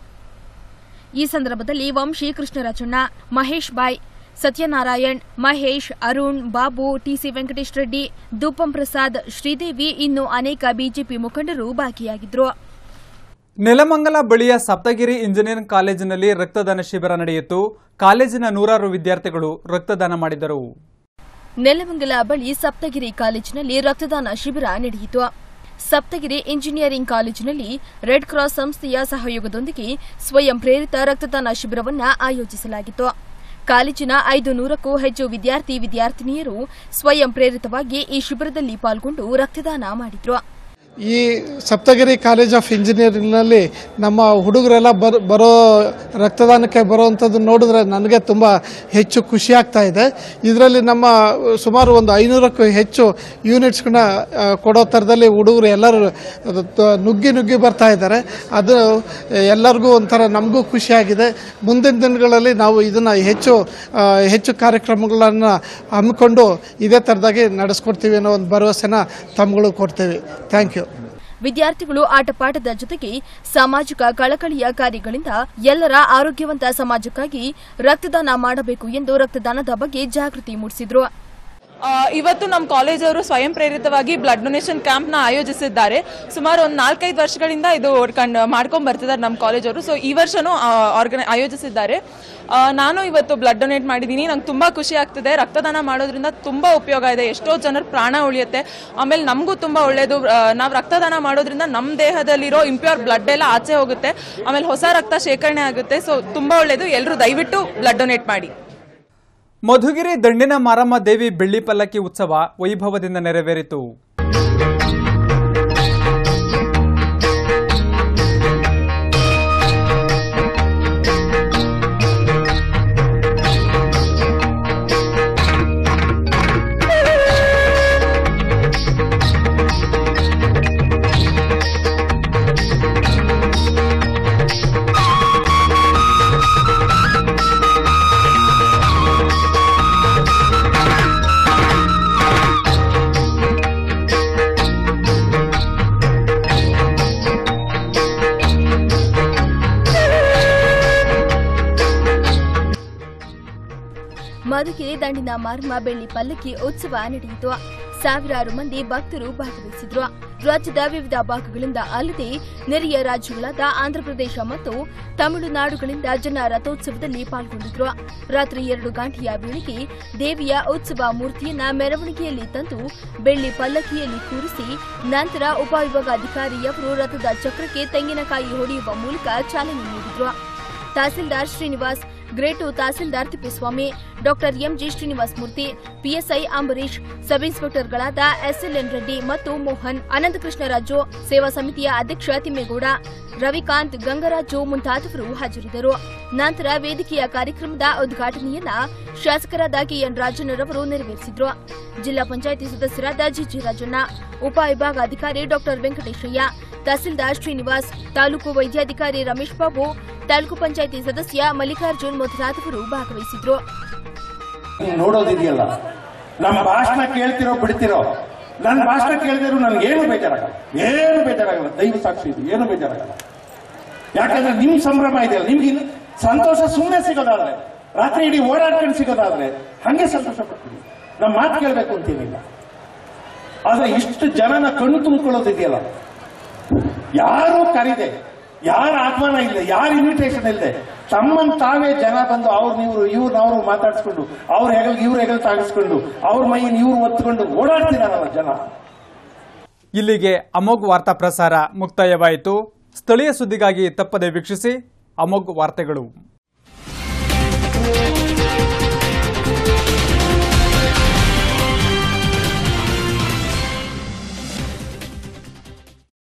ಈ ಸಂದರ್ಭದಲ್ಲಿ ವಂಶಿ ಕೃಷ್ಣರಾಜಣ್ಣ ಮಹೇಶ್ ಬಾಯ್ ಸತ್ಯನಾರಾಯಣ್ ಮಹೇಶ್ ಅರುಣ್ ಬಾಬು ಟಿಸಿ ವೆಂಕಟೇಶ್ ರೆಡ್ಡಿ ದುಪ್ಪಂ ಪ್ರಸಾದ್ ಶ್ರೀದೇವಿ ಇನ್ನು ಅನೇಕ ಬಿಜೆಪಿ ಮುಖಂಡರು ಭಾಗಿಯಾಗಿದ್ರು ನೆಲಮಂಗಲ ಬಳಿಯ ಸಪ್ತಗಿರಿ ಇಂಜಿನಿಯರಿಂಗ್ ಕಾಲೇಜಿನಲ್ಲಿ ರಕ್ತದಾನ ಶಿಬಿರ ನಡೆಯಿತು ಕಾಲೇಜಿನ ನೂರಾರು ವಿದ್ಯಾರ್ಥಿಗಳು ರಕ್ತದಾನ ಮಾಡಿದರು ನೆಲಮಂಗಲ ಬಳಿ ಸಪ್ತಗಿರಿ ಕಾಲೇಜಿನಲ್ಲಿ ರಕ್ತದಾನ ಶಿಬಿರ ನಡೆಯಿತು ಸಪ್ತಗಿರಿ ಇಂಜಿನಿಯರಿಂಗ್ ಕಾಲೇಜಿನಲ್ಲಿ ರೆಡ್ ಕ್ರಾಸ್ ಸಂಸ್ಥೆಯ ಸಹಯೋಗದೊಂದಿಗೆ ಸ್ವಯಂ ಪ್ರೇರಿತ ರಕ್ತದಾನ ಶಿಬಿರವನ್ನು ಆಯೋಜಿಸಲಾಗಿತ್ತು ಕಾಲೇಜಿನ ಐದು ನೂರಕ್ಕೂ ಹೆಚ್ಚು ವಿದ್ಯಾರ್ಥಿ ವಿದ್ಯಾರ್ಥಿನಿಯರು ಸ್ವಯಂ ಪ್ರೇರಿತವಾಗಿ ಈ ಶಿಬಿರದಲ್ಲಿ ಪಾಲ್ಗೊಂಡು ರಕ್ತದಾನ ಮಾಡಿದ್ರು ಈ ಸಪ್ತಗಿರಿ ಕಾಲೇಜ್ ಆಫ್ ಇಂಜಿನಿಯರಿಂಗ್ನಲ್ಲಿ ನಮ್ಮ ಹುಡುಗರೆಲ್ಲ ಬರ್ ಬರೋ ರಕ್ತದಾನಕ್ಕೆ ಬರುವಂಥದ್ದು ನೋಡಿದ್ರೆ ನನಗೆ ತುಂಬ ಹೆಚ್ಚು ಖುಷಿ ಆಗ್ತಾ ಇದೆ ಇದರಲ್ಲಿ ನಮ್ಮ ಸುಮಾರು ಒಂದು ಐನೂರಕ್ಕೂ ಹೆಚ್ಚು ಯೂನಿಟ್ಸ್ಗಳನ್ನ ಕೊಡೋ ಥರದಲ್ಲಿ ಹುಡುಗರು ಎಲ್ಲರೂ ಅದು ತ- ನುಗ್ಗಿ ನುಗ್ಗಿ ಬರ್ತಾ ಇದ್ದಾರೆ ಅದು ಎಲ್ಲರಿಗೂ ಒಂಥರ ನಮಗೂ ಖುಷಿಯಾಗಿದೆ ಮುಂದಿನ ದಿನಗಳಲ್ಲಿ ನಾವು ಇದನ್ನು ಹೆಚ್ಚು ಆ, ಹೆಚ್ಚು ಕಾರ್ಯಕ್ರಮಗಳನ್ನು ಹಮ್ಮಿಕೊಂಡು ಇದೇ ಥರದಾಗಿ ನಡೆಸ್ಕೊಡ್ತೀವಿ ಅನ್ನೋ ಒಂದು ಭರವಸೆನ ತಮ್ಗಳು ಕೊಡ್ತೀವಿ ಥ್ಯಾಂಕ್ ಯು ವಿದ್ಯಾರ್ಥಿಗಳು ಆಟಪಾಠದ ಜೊತೆಗೆ ಸಾಮಾಜಿಕ ಕಳಕಳಿಯ ಕಾರ್ಯಗಳಿಂದ ಎಲ್ಲರ ಆರೋಗ್ಯವಂತ ಸಮಾಜಕ್ಕಾಗಿ ರಕ್ತದಾನ ಮಾಡಬೇಕು ಎಂದು ರಕ್ತದಾನದ ಬಗ್ಗೆ ಜಾಗೃತಿ ಮೂಡಿಸಿದರು ಆ, ಇವತ್ತು ನಮ್ಮ ಕಾಲೇಜವರು ಸ್ವಯಂ ಪ್ರೇರಿತವಾಗಿ ಬ್ಲಡ್ ಡೊನೇಷನ್ ಕ್ಯಾಂಪ್ನ ಆಯೋಜಿಸಿದ್ದಾರೆ ಸುಮಾರು ಒಂದು ನಾಲ್ಕೈದು ವರ್ಷಗಳಿಂದ ಇದು ಕಂಡು ಮಾಡ್ಕೊಂಡ್ ಬರ್ತಿದ್ದಾರೆ ನಮ್ಮ ಕಾಲೇಜವರು ಸೊ ಈ ವರ್ಷನೂ ಆರ್ಗನೈ ಆಯೋಜಿಸಿದ್ದಾರೆ ಆ, ನಾನು ಇವತ್ತು ಬ್ಲಡ್ ಡೊನೇಟ್ ಮಾಡಿದ್ದೀನಿ ನಂಗೆ ತುಂಬ ಖುಷಿ ಆಗ್ತಿದೆ ರಕ್ತದಾನ ಮಾಡೋದ್ರಿಂದ ತುಂಬ ಉಪಯೋಗ ಇದೆ ಎಷ್ಟೋ ಜನರ ಪ್ರಾಣ ಉಳಿಯುತ್ತೆ ಆಮೇಲೆ ನಮಗೂ ತುಂಬ ಒಳ್ಳೆಯದು ನಾವು ರಕ್ತದಾನ ಮಾಡೋದ್ರಿಂದ ನಮ್ಮ ದೇಹದಲ್ಲಿರೋ ಇಂಪ್ಯೂರ್ ಬ್ಲಡ್ ಎಲ್ಲ ಆಚೆ ಹೋಗುತ್ತೆ ಆಮೇಲೆ ಹೊಸ ರಕ್ತ ಶೇಖರಣೆ ಆಗುತ್ತೆ ಸೊ ತುಂಬ ಒಳ್ಳೆಯದು ಎಲ್ಲರೂ ದಯವಿಟ್ಟು ಬ್ಲಡ್ ಡೊನೇಟ್ ಮಾಡಿ ಮಧುಗಿರಿ ದಂಡಿನ ಮಾರಮ್ಮ ದೇವಿ ಬೆಳ್ಳಿ ಪಲ್ಲಕ್ಕಿ ಉತ್ಸವ ವೈಭವದಿಂದ ನೆರವೇರಿತು ಮಧುಗಿರಿ ದಂಡಿನ ಮಾರ್ಮ ಬೆಳ್ಳಿ ಪಲ್ಲಕ್ಕಿ ಉತ್ಸವ ನಡೆಯಿತು ಸಾವಿರಾರು ಮಂದಿ ಭಕ್ತರು ಭಾಗವಹಿಸಿದ್ರು ರಾಜ್ಯದ ವಿವಿಧ ಭಾಗಗಳಿಂದ ಅಲ್ಲದೆ ನೆರೆಯ ರಾಜ್ಯಗಳಾದ ಆಂಧ್ರಪ್ರದೇಶ ಮತ್ತು ತಮಿಳುನಾಡುಗಳಿಂದ ಜನ ರಥೋತ್ಸವದಲ್ಲಿ ಪಾಲ್ಗೊಂಡಿದ್ರು ರಾತ್ರಿ ಎರಡು ಗಂಟೆಯ ವೇಳೆಗೆ ದೇವಿಯ ಉತ್ಸವ ಮೂರ್ತಿಯನ್ನ ಮೆರವಣಿಗೆಯಲ್ಲಿ ತಂದು ಬೆಳ್ಳಿ ಪಲ್ಲಕ್ಕಿಯಲ್ಲಿ ಕೂರಿಸಿ ನಂತರ ಉಪವಿಭಾಗಾಧಿಕಾರಿಯವರು ರಥದ ಚಕ್ರಕ್ಕೆ ತೆಂಗಿನಕಾಯಿ ಹೊಡೆಯುವ ಮೂಲಕ ಚಾಲನೆ ನೀಡಿದ್ರು ತಹಸೀಲ್ದಾರ್ ಶ್ರೀನಿವಾಸ್ ಗ್ರೇಟು tahsildar Thippeswamy doctor MG Srinivas Murthy PSI Ambareesh sub ಇನ್ಸ್ಪೆಕ್ಟರ್ಗಳಾದ ಎಸ್ಎಲ್ಎನ್ ರೆಡ್ಡಿ ಮತ್ತು ಮೋಹನ್ ಅನಂತಕೃಷ್ಣರಾಜು ಸೇವಾ ಸಮಿತಿಯ ಅಧ್ಯಕ್ಷ ತಿಮ್ಮೇಗೌಡ ರವಿಕಾಂತ್ ಗಂಗರಾಜು ಮುಂತಾದವರು ಹಾಜರಿದ್ದರು ನಂತರ ವೇದಿಕೆಯ ಕಾರ್ಯಕ್ರಮದ ಉದ್ಘಾಟನೆಯನ್ನ ಶಾಸಕರಾದ ಕೆಎನ್ ರಾಜಣ್ಣರವರು ನೆರವೇರಿಸಿದ್ರು ಜಿಲ್ಲಾ ಪಂಚಾಯಿತಿ ಸದಸ್ಯರಾದ ಜಿಜಿ ರಾಜಣ್ಣ ಉಪ ವಿಭಾಗಾಧಿಕಾರಿ ಡಾಕ್ಟರ್ ವೆಂಕಟೇಶಯ್ಯ ತಹಸೀಲ್ದಾರ್ ಶ್ರೀನಿವಾಸ್ ತಾಲೂಕು ವೈದ್ಯಾಧಿಕಾರಿ ರಮೇಶ್ ಬಾಬು ತಾಲೂಕು ಪಂಚಾಯಿತಿ ಸದಸ್ಯ ಮಲ್ಲಿಕಾರ್ಜುನ್ ಮೊದಲಾದವರು ಭಾಗವಹಿಸಿದ್ರು ನೀವು ನೋಡೋದಿದೆಯಲ್ಲ ನಮ್ಮ ಭಾಷಣ ಕೇಳ್ತಿರೋ ಬಿಡ್ತಿರೋ ನನ್ನ ಭಾಷಣ ಕೇಳಿದ್ರು ನನ್ಗೇನು ಬೇಜಾರಾಗಲ್ಲ ಏನು ಬೇಜಾರಾಗಲ್ಲ ದೈವ ಸಾಕ್ಷಿ ಇದು ಏನು ಬೇಜಾರಾಗಲ್ಲ ಯಾಕಂದ್ರೆ ನಿಮ್ ಸಂಭ್ರಮ ಇದೆಯಲ್ಲ ನಿಮ್ಗೆ ಇನ್ನು ಸಂತೋಷ ಸುಮ್ಮನೆ ಸಿಗೋದಾದ್ರೆ ರಾತ್ರಿ ಇಡೀ ಓಡಾಡ್ಕೊಂಡು ಸಿಗೋದಾದ್ರೆ ಹಂಗೆ ಸಂತೋಷ ಪಡ್ತೀನಿ ನಮ್ಮ ಮಾತು ಕೇಳಬೇಕು ಅಂತೇನಿಲ್ಲ ಆದ್ರೆ ಇಷ್ಟು ಜನನ ಕಣ್ಣು ತುಂಬಿಕೊಳ್ಳೋದಿದೆಯಲ್ಲ ಯಾರು ಕರೀದೆ ಯಾರ ಆಹ್ವಾನ ಇಲ್ಲ ಯಾರ ಇನ್ವಿಟೇಷನ್ ಇಲ್ಲದೆ ತಮ್ಮನ್ ತಾವೇ ಜನ ಬಂದು ಅವ್ರು ನೀವು ಇವ್ರು ಅವ್ರು ಮಾತಾಡಿಸ್ಕೊಂಡು ಅವ್ರ ಹೆಗಲ್ ಇವ್ರ ಹೆಗಲ್ ತಾಗಿಸ್ಕೊಂಡು ಅವ್ರ ಮೈನ್ ಇವ್ರು ಒತ್ಕೊಂಡು ಓಡಾಡ್ತಿದಾರಲ್ಲ ಜನ ಇಲ್ಲಿಗೆ ಅಮೋಘ್ ವಾರ್ತಾ ಪ್ರಸಾರ ಮುಕ್ತಾಯವಾಯಿತು ಸ್ಥಳೀಯ ಸುದ್ದಿಗಾಗಿ ತಪ್ಪದೆ ವೀಕ್ಷಿಸಿ ಅಮೋಘ್ ವಾರ್ತೆಗಳು